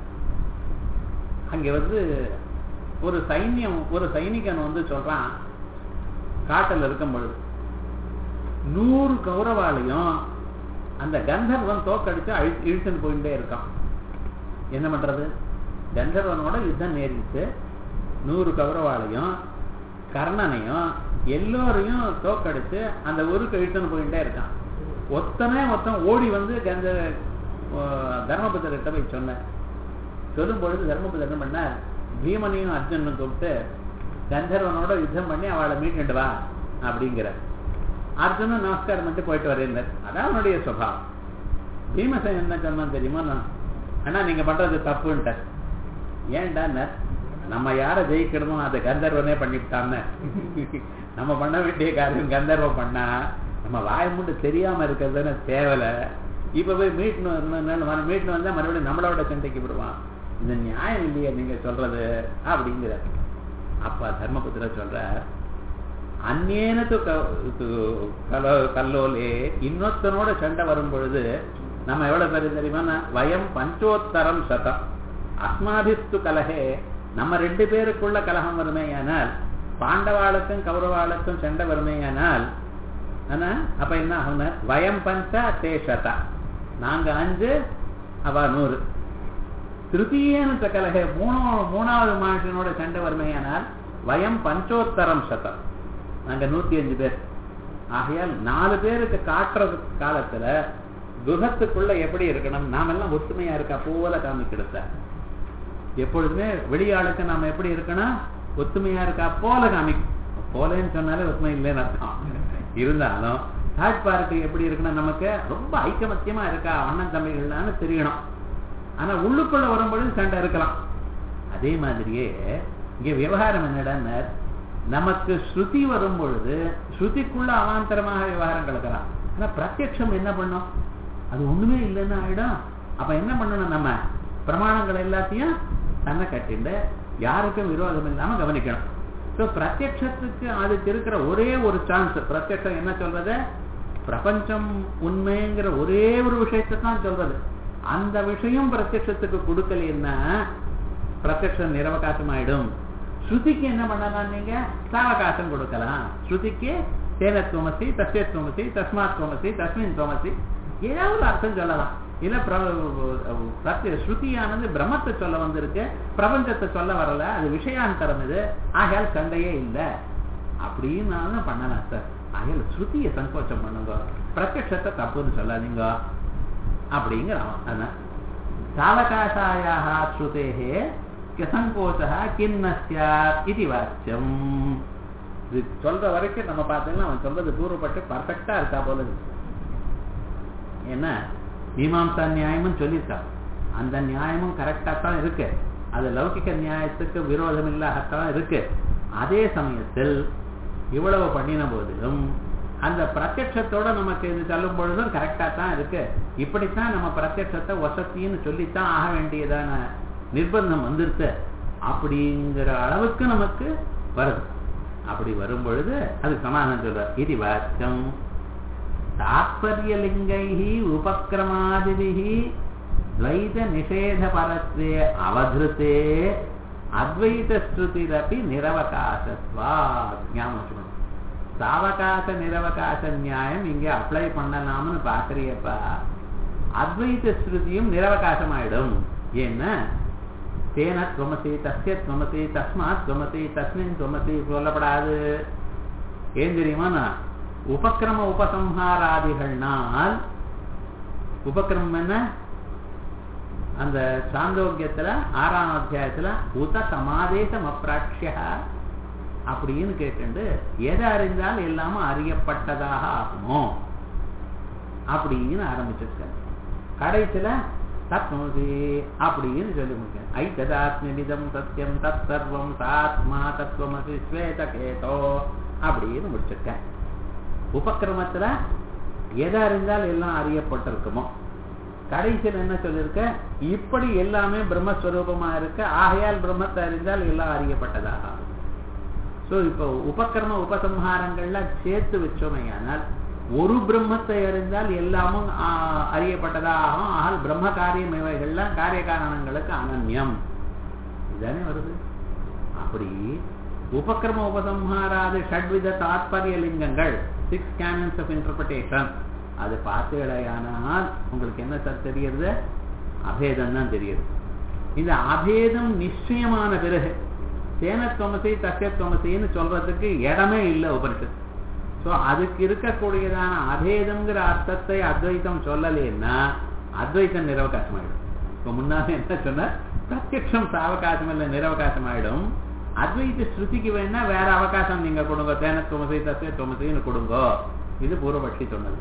Speaker 1: அங்க வந்து ஒரு சைன்யம் ஒரு சைனிகன் வந்து சொல்றான் காட்டில் இருக்கும் பொழுது நூறு கௌரவாலையும் அந்த கந்தர்வன் தோக்கடிச்சு அழி இழுத்துன்னு போயிட்டே இருக்கான் என்ன பண்றது கந்தர்வனோட யுத்தம் நேரிட்டு நூறு கௌரவாலையும் கர்ணனையும் எல்லோரையும் தோக்கடிச்சு அந்த ஊருக்கு இழுத்துன்னு போயிட்டே இருக்கான் ஒத்தனே மொத்தம் ஓடி வந்து கந்த தர்மபுத்திரர்கிட்ட போய் சொன்னேன் சொல்லும் பொழுது தர்மபுத்திரர் என்ன பண்ணார் பீமனையும் அர்ஜுனனும் கூப்பிட்டு கந்தர்வனோட யுத்தம் பண்ணி அவளை மீட்டுட்டு வா அப்படிங்கிற அர்ஜுனும் நமஸ்காரம் பண்ணிட்டு போயிட்டு வரேன் அதான் அவனுடைய சுபாவம் பீமசேன் என்ன சொன்னான் தெரியுமா நான் ஆனா நீங்க பண்றது தப்புன்ட்ட ஏன்டா நம்ம யாரை ஜெயிக்கணுமோ அதை கந்தர்வனே பண்ணிவிட்டான்னு நம்ம பண்ண வேண்டிய காரியம் கந்தர்வம் பண்ணா நம்ம வாய் மூண்டு தெரியாம இருக்கிறதுன்னு தேவையில்ல இப்ப போய் மீட்னு மீட்னு வந்தா மறுபடியும் நம்மளோட சண்டைக்கு விடுவான் இந்த நியாயம் இல்லையே நீங்க சொல்றது அப்படிங்கிற அப்ப தர்மபுத்திர சொல்ற அந்நேனத்து கல்லோலே இன்னொத்தனோட சண்டை வரும் பொழுது நம்ம எவ்வளவு பேர் தெரியுமா வயம் பஞ்சோத்தரம் சதம் அஸ்மாபிஸ்து கலகே நம்ம ரெண்டு பேருக்குள்ள கலகம் வருமேயானால் பாண்டவாளுக்கும் கௌரவாளுக்கும் சண்டை வருமேயானால் அப்ப என்ன ஆகும் வயம் பஞ்ச தே சதா நாங்க அஞ்சு அவ நூறு திருத்தீயன கலகே மூணோ மூணாவது மனுஷனோட சண்டை வருமேயானால் வயம் பஞ்சோத்தரம் சதம் நாங்க நூத்தி அஞ்சு பேர் ஆகையால் நாலு பேருக்கு காட்டுற காலத்துல குகத்துக்குள்ள எப்படி இருக்கணும் நாமெல்லாம் ஒத்துமையா இருக்கா போல காமிக்கிடுத்த எப்பொழுதுமே வெளியாளுக்கு நாம எப்படி இருக்கணும் ஒத்துமையா இருக்கா போல காமிக்கும் போலன்னு சொன்னாலே ஒத்துமை இல்லைன்னு அர்த்தம் இருந்தாலும் தேர்ட் பார்ட்டி எப்படி இருக்கணும் நமக்கு ரொம்ப ஐக்கமத்தியமா இருக்கா அண்ணன் தம்பிகள்லான்னு தெரியணும் ஆனா உள்ளுக்குள்ள வரும்பொழுது சண்டை இருக்கலாம் அதே மாதிரியே இங்க விவகாரம் என்னடா நமக்கு ஸ்ருதி வரும் பொழுது ஸ்ருதிக்குள்ள அவாந்தரமாக விவகாரம் கலக்கலாம் ஆனா பிரத்யட்சம் என்ன பண்ணும் அது ஒண்ணுமே இல்லைன்னு ஆயிடும் அப்ப என்ன பண்ணணும் நம்ம பிரமாணங்கள் எல்லாத்தையும் தன்னை கட்டிண்டு யாருக்கும் விரோதம் இல்லாம கவனிக்கணும் ஸோ பிரத்யட்சத்துக்கு அதுக்கு இருக்கிற ஒரே ஒரு சான்ஸ் பிரத்யட்சம் என்ன சொல்றது பிரபஞ்சம் உண்மைங்கிற ஒரே ஒரு விஷயத்தை தான் சொல்றது அந்த விஷயம் பிரத்யட்சத்துக்கு கொடுக்கலன்னா பிரத்யட்சம் நிரவகாசம் ஆயிடும் ஸ்ருதிக்கு என்ன பண்ணலாம் நீங்க சாவகாசம் கொடுக்கலாம் ஸ்ருதிக்கு சேனத்துவமசி தஸ்யத்துவமசி தஸ்மாத் துவமசி தஸ்மின் துவமசி ஏதாவது ஒரு அர்த்தம் சொல்லலாம் இல்ல ஸ்ருதியானது பிரம்மத்தை சொல்ல வந்திருக்கு பிரபஞ்சத்தை சொல்ல வரல அது விஷயாந்தரம் இது ஆகையால் சண்டையே இல்லை அப்படின்னு பண்ணலாம் சார் ஆகையால் ஸ்ருதியை சங்கோச்சம் பண்ணுங்க பிரத்யத்தை தப்புன்னு சொல்லாதீங்க அப்படிங்கிறான் அதான் சாவகாசாயாக ஸ்ருதேகே சங்கோச்சா கிண்ண சாத் இது வாக்கியம் இது சொல்ற வரைக்கும் நம்ம பார்த்தோம்னா அவன் சொல்றது தூரப்பட்டு பர்ஃபெக்டா இருக்கா போல இருக்கு ஏன்னா மீமாம்சா நியாயமும் சொல்லியிருக்கான் அந்த நியாயமும் கரெக்டா தான் இருக்கு அது லௌகிக நியாயத்துக்கு விரோதம் இல்லாகத்தான் இருக்கு அதே சமயத்தில் இவ்வளவு பண்ணின போதிலும் அந்த பிரத்யட்சத்தோட நமக்கு இது சொல்லும் பொழுதும் கரெக்டா தான் இருக்கு இப்படித்தான் நம்ம பிரத்யட்சத்தை வசத்தின்னு சொல்லித்தான் ஆக வேண்டியதான நிர்பந்தம் வந்துருச்சு அப்படிங்கிற அளவுக்கு நமக்கு வருது அப்படி வரும் பொழுது அது சமாதானம் சொல்ற இது வாக்கியம் தாத்பரியலிங்கை உபக்கிரமாதிபி துவைத நிஷேதபரத்வே அவதிருத்தே அத்வைத ஸ்ருதிரப்பி நிரவகாசத்வா ஞாபகம் வச்சுக்கணும் சாவகாச நிரவகாச நியாயம் இங்கே அப்ளை பண்ணலாம்னு பாக்குறியப்பா அத்வைத ஸ்ருதியும் நிரவகாசம் ஆயிடும் ஏன்னா தேன துவமசி தஸ்ய துவமசி தஸ்மாத் துவமசி தஸ்மின் துவமசி சொல்லப்படாது ஏன் தெரியுமா நான் உபக்கிரம உபசம்ஹாராதிகள்னால் உபக்கிரமம் என்ன அந்த சாந்தோக்கியத்துல ஆறாம் அத்தியாயத்துல உத சமாதேசம் அப்பிராட்சிய அப்படின்னு கேட்டு எதை அறிந்தால் எல்லாமே அறியப்பட்டதாக ஆகுமோ அப்படின்னு ஆரம்பிச்சிருக்க கடைசியில தத்மசி அப்படின்னு சொல்லி முடிக்கிறேன் ஐத்ததாத்மிதம் சத்தியம் தத் சர்வம் சாத்மா தத்துவமசி ஸ்வேதகேதோ அப்படின்னு முடிச்சிருக்கேன் உபக்கிரமத்துல எதை அறிந்தால் எல்லாம் அறியப்பட்டிருக்குமோ கடைசியில் என்ன சொல்லிருக்க இப்படி எல்லாமே பிரம்மஸ்வரூபமா இருக்க ஆகையால் பிரம்மத்தை அறிந்தால் எல்லாம் அறியப்பட்டதாக சோ இப்போ உபக்கிரம உபசம்ஹாரங்கள்லாம் சேர்த்து வச்சோமையானால் ஒரு பிரம்மத்தை அறிந்தால் எல்லாமும் அறியப்பட்டதாகும் ஆகல் பிரம்ம காரியம் இவைகள்லாம் காரிய காரணங்களுக்கு அனன்யம் இதுதானே வருது அப்படி உபக்கிரம உபசம்ஹாராது ஷட்வித தாத்பரிய லிங்கங்கள் சிக்ஸ் கேனன்ஸ் ஆஃப் இன்டர்பிரேஷன் அது பார்த்தீங்களேயானால் உங்களுக்கு என்ன சார் தெரியுது அபேதம் தான் தெரியுது இந்த அபேதம் நிச்சயமான பிறகு சேனத்துவமசி தசத்துவமசின்னு சொல்றதுக்கு இடமே இல்லை உபனிஷத்து ஸோ அதுக்கு இருக்கக்கூடியதான அபேதம்ங்கிற அர்த்தத்தை அத்வைத்தம் சொல்லலைன்னா அத்வைத்தம் நிரவகாசம் ஆயிடும் இப்போ முன்னால என்ன சொன்ன பிரத்யக்ஷம் சாவகாசம் இல்லை நிரவகாசம் ஆயிடும் அத்வைத்த ஸ்ருதிக்கு வேணா வேற அவகாசம் நீங்க கொடுங்க தேன துமசி தசை துமசின்னு கொடுங்க இது பூர்வபட்சி சொன்னது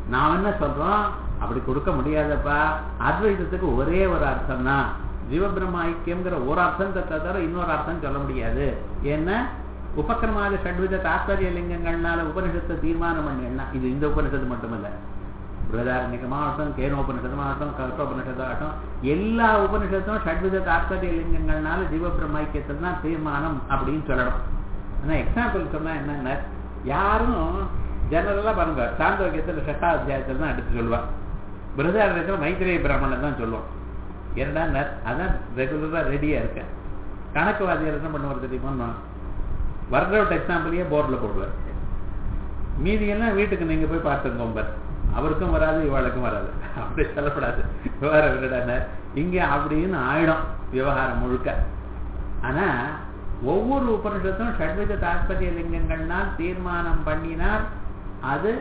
Speaker 1: நாம் என்ன சொல்றோம் அப்படி கொடுக்க முடியாதப்பா அத்வைதத்துக்கு ஒரே ஒரு அர்த்தம் தான் ஜீவபிரம்ம ஐக்கியம்ங்கிற ஒரு அர்த்தத்தை தவிர இன்னொரு அர்த்தம் சொல்ல முடியாது ஏன்னா உபக்கிரமாக ஷட்வித தாத்பரிய லிங்கங்கள்னால உபனிஷத்தை தீர்மானம் பண்ணினா இது இந்த உபனிஷத்து மட்டுமல்ல பிரதாரண்யமாகட்டும் கேனோபனிஷதமாகட்டும் கல்போபனிஷதாகட்டும் எல்லா உபனிஷத்தும் ஷட்வித தாத்பரிய லிங்கங்கள்னால ஜீவபிரம்ம ஐக்கியத்தை தான் தீர்மானம் அப்படின்னு சொல்லணும் ஆனா எக்ஸாம்பிள் சொன்னா என்னன்னா யாரும் ஜெனரலா பாருங்க சாந்தோக்கியத்தில் ஷட்டா அத்தியாயத்தில் தான் எடுத்து சொல்லுவான் பிரதாரண்யத்தில் மைத்திரேய பிராமணன் தான் சொல்லுவோம் இரண்டா அதான் ரெகுலரா ரெடியா இருக்கேன் கணக்குவாதியார் என்ன பண்ணுவார் தெரியுமா ஒர்க் அவுட் எக்ஸாம்பிளையே போர்டில் போடுவார் மீதியெல்லாம் வீட்டுக்கு நீங்க போய் பார்த்துக்கோங்க அவருக்கும் வராது இவாளுக்கும் வராது அப்படி சொல்லப்படாது விவகாரம் விடன இங்க அப்படின்னு ஆயிடும் விவகாரம் முழுக்க ஆனா ஒவ்வொரு உபனிஷத்தும் ஷட்வித தாற்பரிய லிங்கங்கள்னால் தீர்மானம் பண்ணினால் அது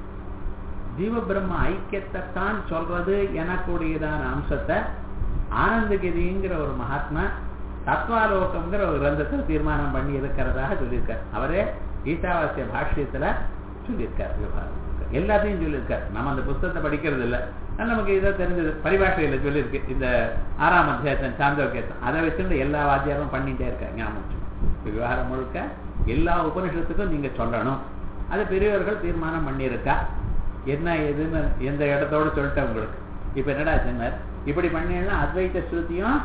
Speaker 1: ஜீவ பிரம்ம ஐக்கியத்தைத்தான் சொல்றது எனக்கூடியதான அம்சத்தை ஆனந்தகிரிங்கிற ஒரு மகாத்மா தத்வாலோகம்ங்கிற ஒரு கிரந்தத்தில் தீர்மானம் பண்ணி இருக்கிறதாக சொல்லியிருக்கார் அவரே கீதாவாசிய பாஷ்யத்துல சொல்லியிருக்கார் விவகாரம் எல்லாத்தையும் சொல்லியிருக்கார் நம்ம அந்த புஸ்தகத்தை படிக்கிறது இல்லை நமக்கு இதை தெரிஞ்சது பரிபாஷையில சொல்லியிருக்கு இந்த ஆறாம் அத்தியாயத்தன் சாந்தோக்கியத்தன் அதை வச்சுட்டு எல்லா வாத்தியாரும் பண்ணிட்டே இருக்காங்க ஞாபகம் விவகாரம் முழுக்க எல்லா உபனிஷத்துக்கும் நீங்க சொல்லணும் அது பெரியவர்கள் தீர்மானம் பண்ணியிருக்கா என்ன எதுன்னு எந்த இடத்தோட சொல்லிட்டேன் உங்களுக்கு இப்ப என்னடா சொன்னார் இப்படி பண்ணீங்கன்னா அத்வைத ஸ்ருதியும்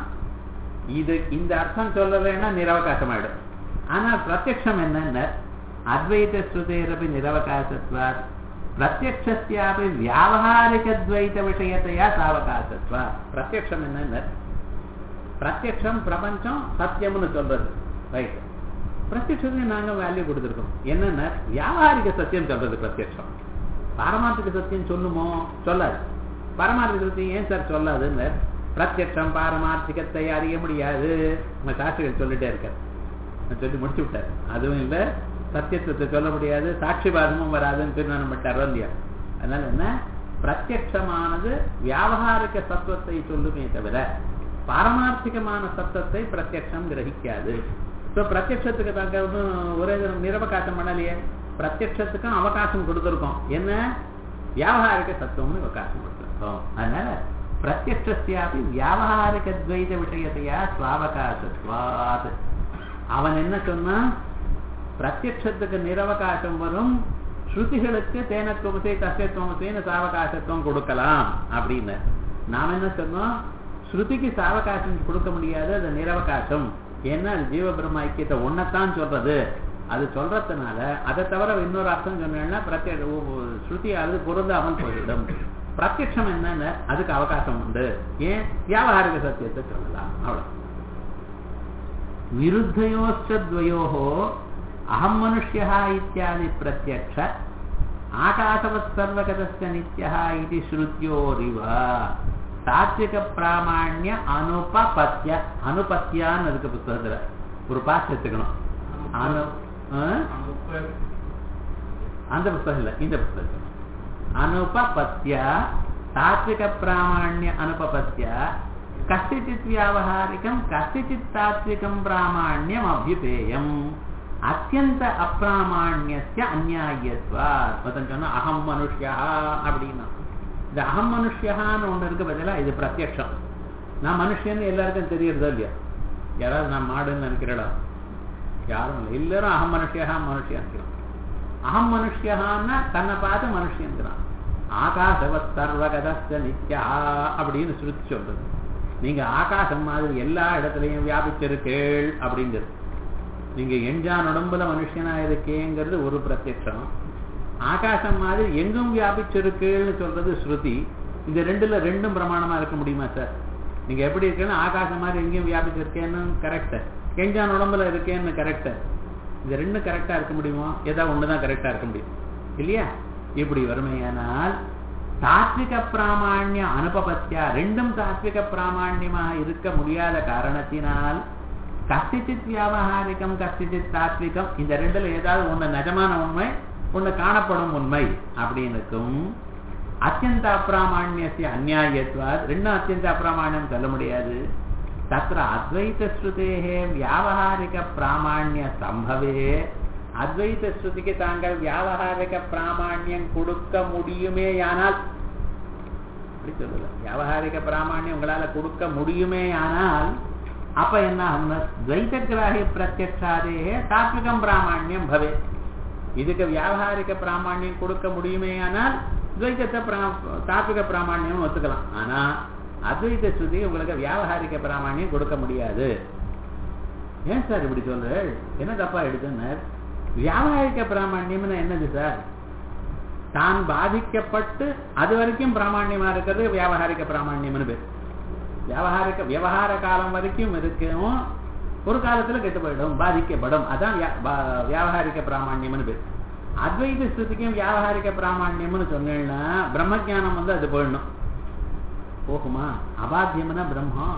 Speaker 1: இது இந்த அர்த்தம் சொல்லலைன்னா நிரவகாசம் ஆயிடும் ஆனா பிரத்யக்ஷம் என்னன்னா அத்வைத ஸ்ருதேரபி நிரவகாசத்வார் பிரத்யக்ஷஸ்யாபி வியாபகாரிகத்வைத விஷயத்தையா சாவகாசத்வா பிரத்யக்ஷம் என்னன்னா பிரத்யக்ஷம் பிரபஞ்சம் சத்தியம்னு சொல்றது ரைட் பிரத்யட்சத்துக்கு நாங்க வேல்யூ கொடுத்துருக்கோம் என்னன்னா வியாபாரிக சத்தியம் சொல்றது பிரத்யட்சம் பாரமார்த்திக சத்தியம் சொல்லுமோ சொல்லாது பாரமார்த்திக சத்தியம் ஏன் சார் சொல்லாதுன்னு பிரத்யட்சம் பாரமார்த்திகத்தை அறிய முடியாது நம்ம சாட்சிகள் சொல்லிட்டே இருக்கார் சொல்லி முடிச்சு விட்டார் அதுவும் இல்லை சத்தியத்துவத்தை சொல்ல முடியாது சாட்சிபாதமும் வராதுன்னு தீர்மானம் பண்ணிட்டாரோ இல்லையா அதனால என்ன பிரத்யட்சமானது வியாபகாரிக சத்துவத்தை சொல்லுமே தவிர பாரமார்த்திகமான சத்தத்தை பிரத்யட்சம் கிரகிக்காது ஸோ பிரத்யட்சத்துக்கு தாங்க ஒன்றும் ஒரே நிரவகாசம் பண்ணலையே பிரத்யட்சத்துக்கும் அவகாசம் கொடுத்துருக்கோம் என்ன வியாபகாரிக சத்துவம்னு அவகாசம் கொடுத்துருக்கோம் அதனால பிரத்யட்சியாபி வியாபகாரிக துவைத விஷயத்தையா சுவாவகாசத்வாத் அவன் என்ன சொன்னா பிரத்யட்சத்துக்கு நிரவகாசம் வரும் ஸ்ருதிகளுக்கு தேனத்துவமசை தசத்துவமசைன்னு சாவகாசத்துவம் கொடுக்கலாம் அப்படின்னு நாம் என்ன சொன்னோம் ஸ்ருதிக்கு சாவகாசம் கொடுக்க முடியாது அது நிரவகாசம் ஏன்னா அது ஜீவ பிரம்ம ஐக்கியத்தை ஒன்னத்தான் சொல்றது அது சொல்றதுனால அதை தவிர இன்னொரு அர்த்தம் சொன்னா பிரத்ய ஸ்ருதி அது பொருந்தாமல் போய்விடும் பிரத்யட்சம் என்னன்னு அதுக்கு அவகாசம் உண்டு ஏன் வியாபாரிக சத்தியத்தை சொல்லலாம் அவ்வளவு விருத்தயோச்சத்வயோகோ அகம் மனுஷ்யா இத்தியாதி பிரத்யக்ஷ ஆகாசவத் சர்வகதஸ்ய நித்யா இது ஸ்ருத்யோரிவ தாத்விக பிராமாண்ய அனுபபத்திய அனுபத்தியான்னு இருக்கு புத்தகத்துல ஒரு பாஸ் எடுத்துக்கணும் அனு அந்த புத்தகம் இல்ல இந்த புத்தகம் அனுபபத்திய தாத்விக பிராமாண்ய அனுபபத்திய கசிச்சித் வியாவகாரிகம் கசிச்சித் தாத்விகம் பிராமாண்யம் அபியுபேயம் அத்தியந்த அப்பிராமாண்யஸ்ய அந்நியாயத்வா சொன்னா அகம் மனுஷ்யா அப்படின்னா இந்த அகம் மனுஷியான்னு ஒண்ணு இருக்கு பதிலா இது பிரத்யக்ஷம் நான் மனுஷன்னு எல்லாருக்கும் தெரியறதோ இல்லையா யாராவது நான் மாடுன்னு நினைக்கிறடா யாரும் இல்லை எல்லாரும் அகம் மனுஷியா மனுஷியான் அகம் மனுஷியான்னா தன்னை பார்த்து மனுஷியங்கிறான் ஆகாசவத் சர்வகதஸ்த நித்யா அப்படின்னு சுருத்தி சொல்றது நீங்க ஆகாசம் மாதிரி எல்லா இடத்துலையும் வியாபிச்சிருக்கேள் அப்படிங்கிறது நீங்க எஞ்சான் உடம்புல மனுஷனா இருக்கேங்கிறது ஒரு பிரத்யட்சம் ஆகாசம் மாதிரி எங்கும் வியாபிச்சிருக்குன்னு சொல்றது ஸ்ருதி இந்த ரெண்டுல ரெண்டும் பிரமாணமா இருக்க முடியுமா சார் நீங்க எப்படி இருக்கேன்னு ஆகாசம் மாதிரி எங்கேயும் வியாபிச்சிருக்கேன்னு கரெக்ட் எஞ்சான் உடம்புல இருக்கேன்னு கரெக்ட் இந்த ரெண்டும் கரெக்டா இருக்க முடியுமா ஏதாவது ஒண்ணுதான் கரெக்டா இருக்க முடியும் இல்லையா இப்படி வறுமையானால் தாத்விக பிராமாண்ய அனுபபத்தியா ரெண்டும் தாத்விக பிராமாண்யமாக இருக்க முடியாத காரணத்தினால் கசிச்சித் வியாபகாரிகம் கசிச்சித் தாத்விகம் இந்த ரெண்டுல ஏதாவது ஒண்ணு நிஜமான உண்மை ஒண்ணு காணப்படும் உண்மை அப்படின்னுக்கும் அத்தியந்த அப்பிராமாண்யசிய அந்நியாயத்வா ரெண்டும் அத்தியந்த அப்பிராமாண்யம் சொல்ல முடியாது தத்திர அத்வைத ஸ்ருதேகே வியாபகாரிக பிராமாண்ய சம்பவே அத்வைத ஸ்ருதிக்கு தாங்கள் வியாபகாரிக பிராமாண்யம் கொடுக்க முடியுமேயானால் அப்படி சொல்லல வியாபகாரிக பிராமாண்யம் உங்களால கொடுக்க முடியுமேயானால் அப்ப என்ன ஆகும்னா துவைத கிராஹி பிரத்யக்ஷாதே தாத்விகம் பிராமாண்யம் பவே இதுக்கு வியாபகாரிக பிராமாண்யம் கொடுக்க முடியுமேயானால் துவைதத்தை தாத்விக பிராமாண்யம் ஒத்துக்கலாம் ஆனா அத்வைத ஸ்ருதி உங்களுக்கு வியாபகாரிக பிராமாண்யம் கொடுக்க முடியாது ஏன் சார் இப்படி சொல்ற என்ன தப்பா எடுத்துன்னு வியாபகாரிக பிராமாண்யம்னு என்னது சார் தான் பாதிக்கப்பட்டு அது வரைக்கும் பிராமாண்யமா இருக்கிறது வியாபகாரிக பிராமாண்யம்னு பேர் வியாபகாரிக விவகார காலம் வரைக்கும் இருக்கும் ஒரு காலத்துல கெட்டு போயிடும் பாதிக்கப்படும் அதான் வியாபகாரிக பிராமாண்யம்னு பேர் அத்வைத ஸ்ருதிக்கும் வியாபகாரிக பிராமாண்யம்னு சொன்னீங்கன்னா பிரம்மஜானம் வந்து அது போயிடணும் போகுமா அபாத்தியம்னா பிரம்மம்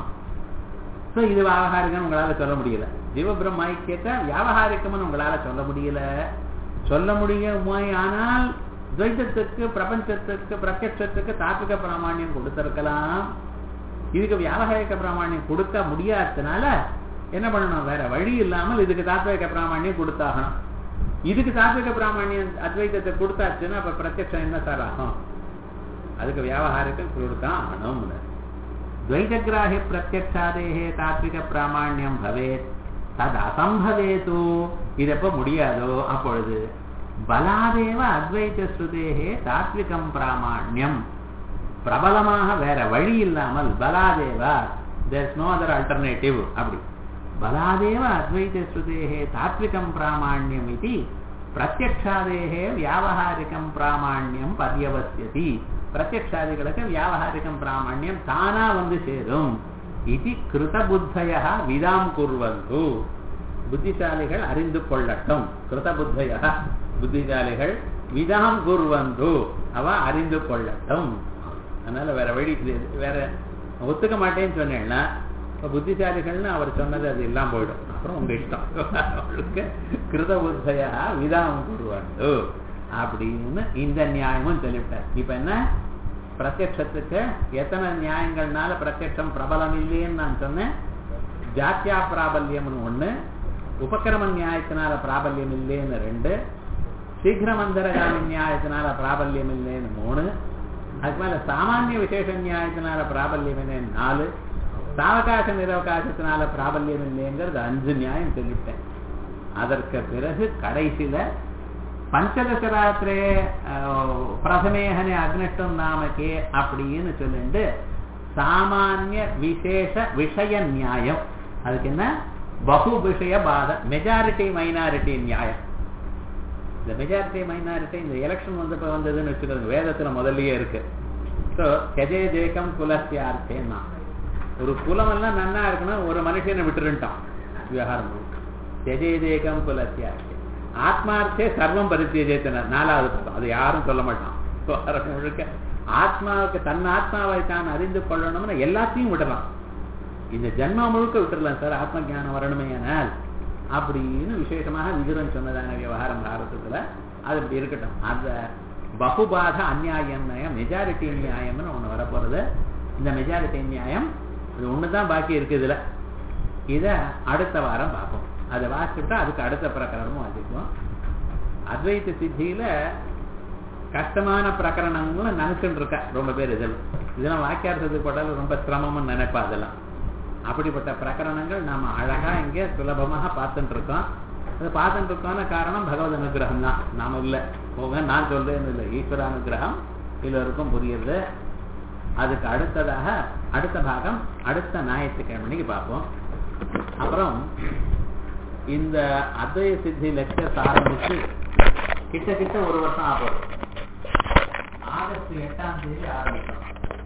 Speaker 1: ஸோ இது வியாபகாரிகம் உங்களால சொல்ல முடியல ஜீவ பிரம்ம ஐக்கியத்தை வியாபகாரிக்கம்னு உங்களால சொல்ல முடியல சொல்ல முடியுமா ஆனால் துவைத்தத்துக்கு பிரபஞ்சத்துக்கு பிரத்யட்சத்துக்கு தாத்விக பிராமாண்யம் கொடுத்திருக்கலாம் இதுக்கு வியாபகாரிக பிராமாண்யம் கொடுக்க முடியாததுனால என்ன பண்ணணும் வேற வழி இல்லாமல் இதுக்கு தாத்விக பிராமாண்யம் கொடுத்தாகணும் இதுக்கு தாத்விக பிராமாண்யம் அத்வைதத்தை கொடுத்தாச்சுன்னா அப்ப பிரத்யட்சம் என்ன சார் ஆகும் அதுக்கு வியாபகாரிகம் கொடுக்க ஆகணும் துவைதகிராஹி பிரத்யக்ஷாதேகே தாத்விக பிராமாண்யம் பவேத் தது அசம்பவேது இது எப்ப முடியாதோ அப்பொழுது பலாதேவ அத்வைத ஸ்ருதேகே தாத்விகம் பிராமாண்யம் பிரபலமாக வேற வழி இல்லாமல் Baladeva there's no other alternative அப்படி பலாதேவ அத்வைத ஸ்ருதேகே தாத்விகம் பிராமாண்யம் இது பிரத்யக்ஷாதேகே வியாபகாரிகம் பிராமாண்யம் பர்யவசியதி பிரத்யக்ஷாதிகளுக்கு வியாபகாரிகம் பிராமாண்யம் தானா வந்து சேரும் இது கிருத புத்தய விதாம் குர்வந்து புத்திசாலிகள் அறிந்து கொள்ளட்டும் கிருத புத்தய புத்திசாலிகள் விதாம் குர்வந்து அவ அறிந்து கொள்ளட்டும் அதனால வேற வழி வேற ஒத்துக்க மாட்டேன்னு சொன்னேன்னா இப்ப புத்திசாலிகள்னு அவர் சொன்னது அது எல்லாம் போயிடும் அப்புறம் உங்க இஷ்டம் அவளுக்கு கிருத புத்தயா விதாம் குருவாண்டு அப்படின்னு இந்த நியாயமும் சொல்லிவிட்டார் இப்ப என்ன பிரத்யட்சத்துக்கு எத்தனை நியாயங்கள்னால பிரத்யட்சம் பிரபலம் இல்லைன்னு நான் சொன்னேன் ஜாத்தியா பிராபல்யம்னு ஒண்ணு உபக்கிரம நியாயத்தினால பிராபல்யம் இல்லைன்னு ரெண்டு சீக்கிரமந்தரகாமி நியாயத்தினால பிராபல்யம் இல்லைன்னு மூணு அதுக்கு மேல சாமானிய விசேஷ நியாயத்தினால பிராபல்யம் இல்லைன்னு நாலு சாவகாச நிரவகாசத்தினால பிராபல்யம் இல்லைங்கிறது அஞ்சு நியாயம் சொல்லிவிட்டேன் அதற்கு பிறகு கடைசியில பஞ்சதசராத்திரே பிரதமேகனே அக்னிஷ்டம் நாமக்கே அப்படின்னு சொல்லிட்டு சாமானிய விசேஷ விஷய நியாயம் அதுக்கு என்ன பகு விஷய பாத மெஜாரிட்டி மைனாரிட்டி நியாயம் இந்த மெஜாரிட்டி மைனாரிட்டி இந்த எலெக்ஷன் வந்தப்ப வந்ததுன்னு வச்சுக்கிறது வேதத்துல முதல்லயே இருக்கு ஸோ கஜே ஜேகம் குலசியார்த்தேன்னா ஒரு குலம் எல்லாம் நன்னா இருக்கணும் ஒரு மனுஷனை விட்டுருட்டான் விவகாரம் கஜே ஜேகம் குலசியார்த்தே ஆத்மார்த்தே சர்வம் பரித்தியஜேத்தனர் நாலாவது பதம் அது யாரும் சொல்ல மாட்டான் முழுக்க ஆத்மாவுக்கு தன் ஆத்மாவை தான் அறிந்து கொள்ளணும்னு எல்லாத்தையும் விடலாம் இந்த ஜென்மா முழுக்க விட்டுறலாம் சார் ஆத்ம ஜானம் வரணுமே ஆனால் அப்படின்னு விசேஷமாக விதுரன் சொன்னதான விவகாரம் பாரதத்துல அது இப்படி இருக்கட்டும் அந்த பகுபாத அந்நியாயம் நியாயம் மெஜாரிட்டி நியாயம்னு ஒண்ணு வரப்போறது இந்த மெஜாரிட்டி நியாயம் இது ஒண்ணுதான் பாக்கி இருக்கு இதுல இத அடுத்த வாரம் பார்ப்போம் அதை வாசிச்சுட்டா அதுக்கு அடுத்த பிரகரணமும் வாசிப்போம் அத்வைத்த சித்தியில கஷ்டமான பிரகரணங்களும் நினைச்சுட்டு இருக்கா ரொம்ப பேர் இதில் இதெல்லாம் வாக்கியார்த்தத்துக்கு போட்டாலும் ரொம்ப சிரமம்னு நினைப்பா அதெல்லாம் அப்படிப்பட்ட பிரகரணங்கள் நாம அழகா இங்க சுலபமாக பார்த்துட்டு இருக்கோம் அது பார்த்துட்டு இருக்கோம்னு காரணம் பகவத் அனுகிரகம் தான் நாம இல்லை போங்க நான் சொல்றேன்னு இல்லை ஈஸ்வர அனுகிரகம் எல்லோருக்கும் புரியுது அதுக்கு அடுத்ததாக அடுத்த பாகம் அடுத்த ஞாயிற்றுக்கிழமைக்கு பார்ப்போம் அப்புறம் இந்த அத்வய சித்தி லெக்சர்ஸ் ஆரம்பிச்சு கிட்ட கிட்ட ஒரு வருஷம் ஆகும் ஆகஸ்ட் எட்டாம் தேதி ஆரம்பிச்சோம்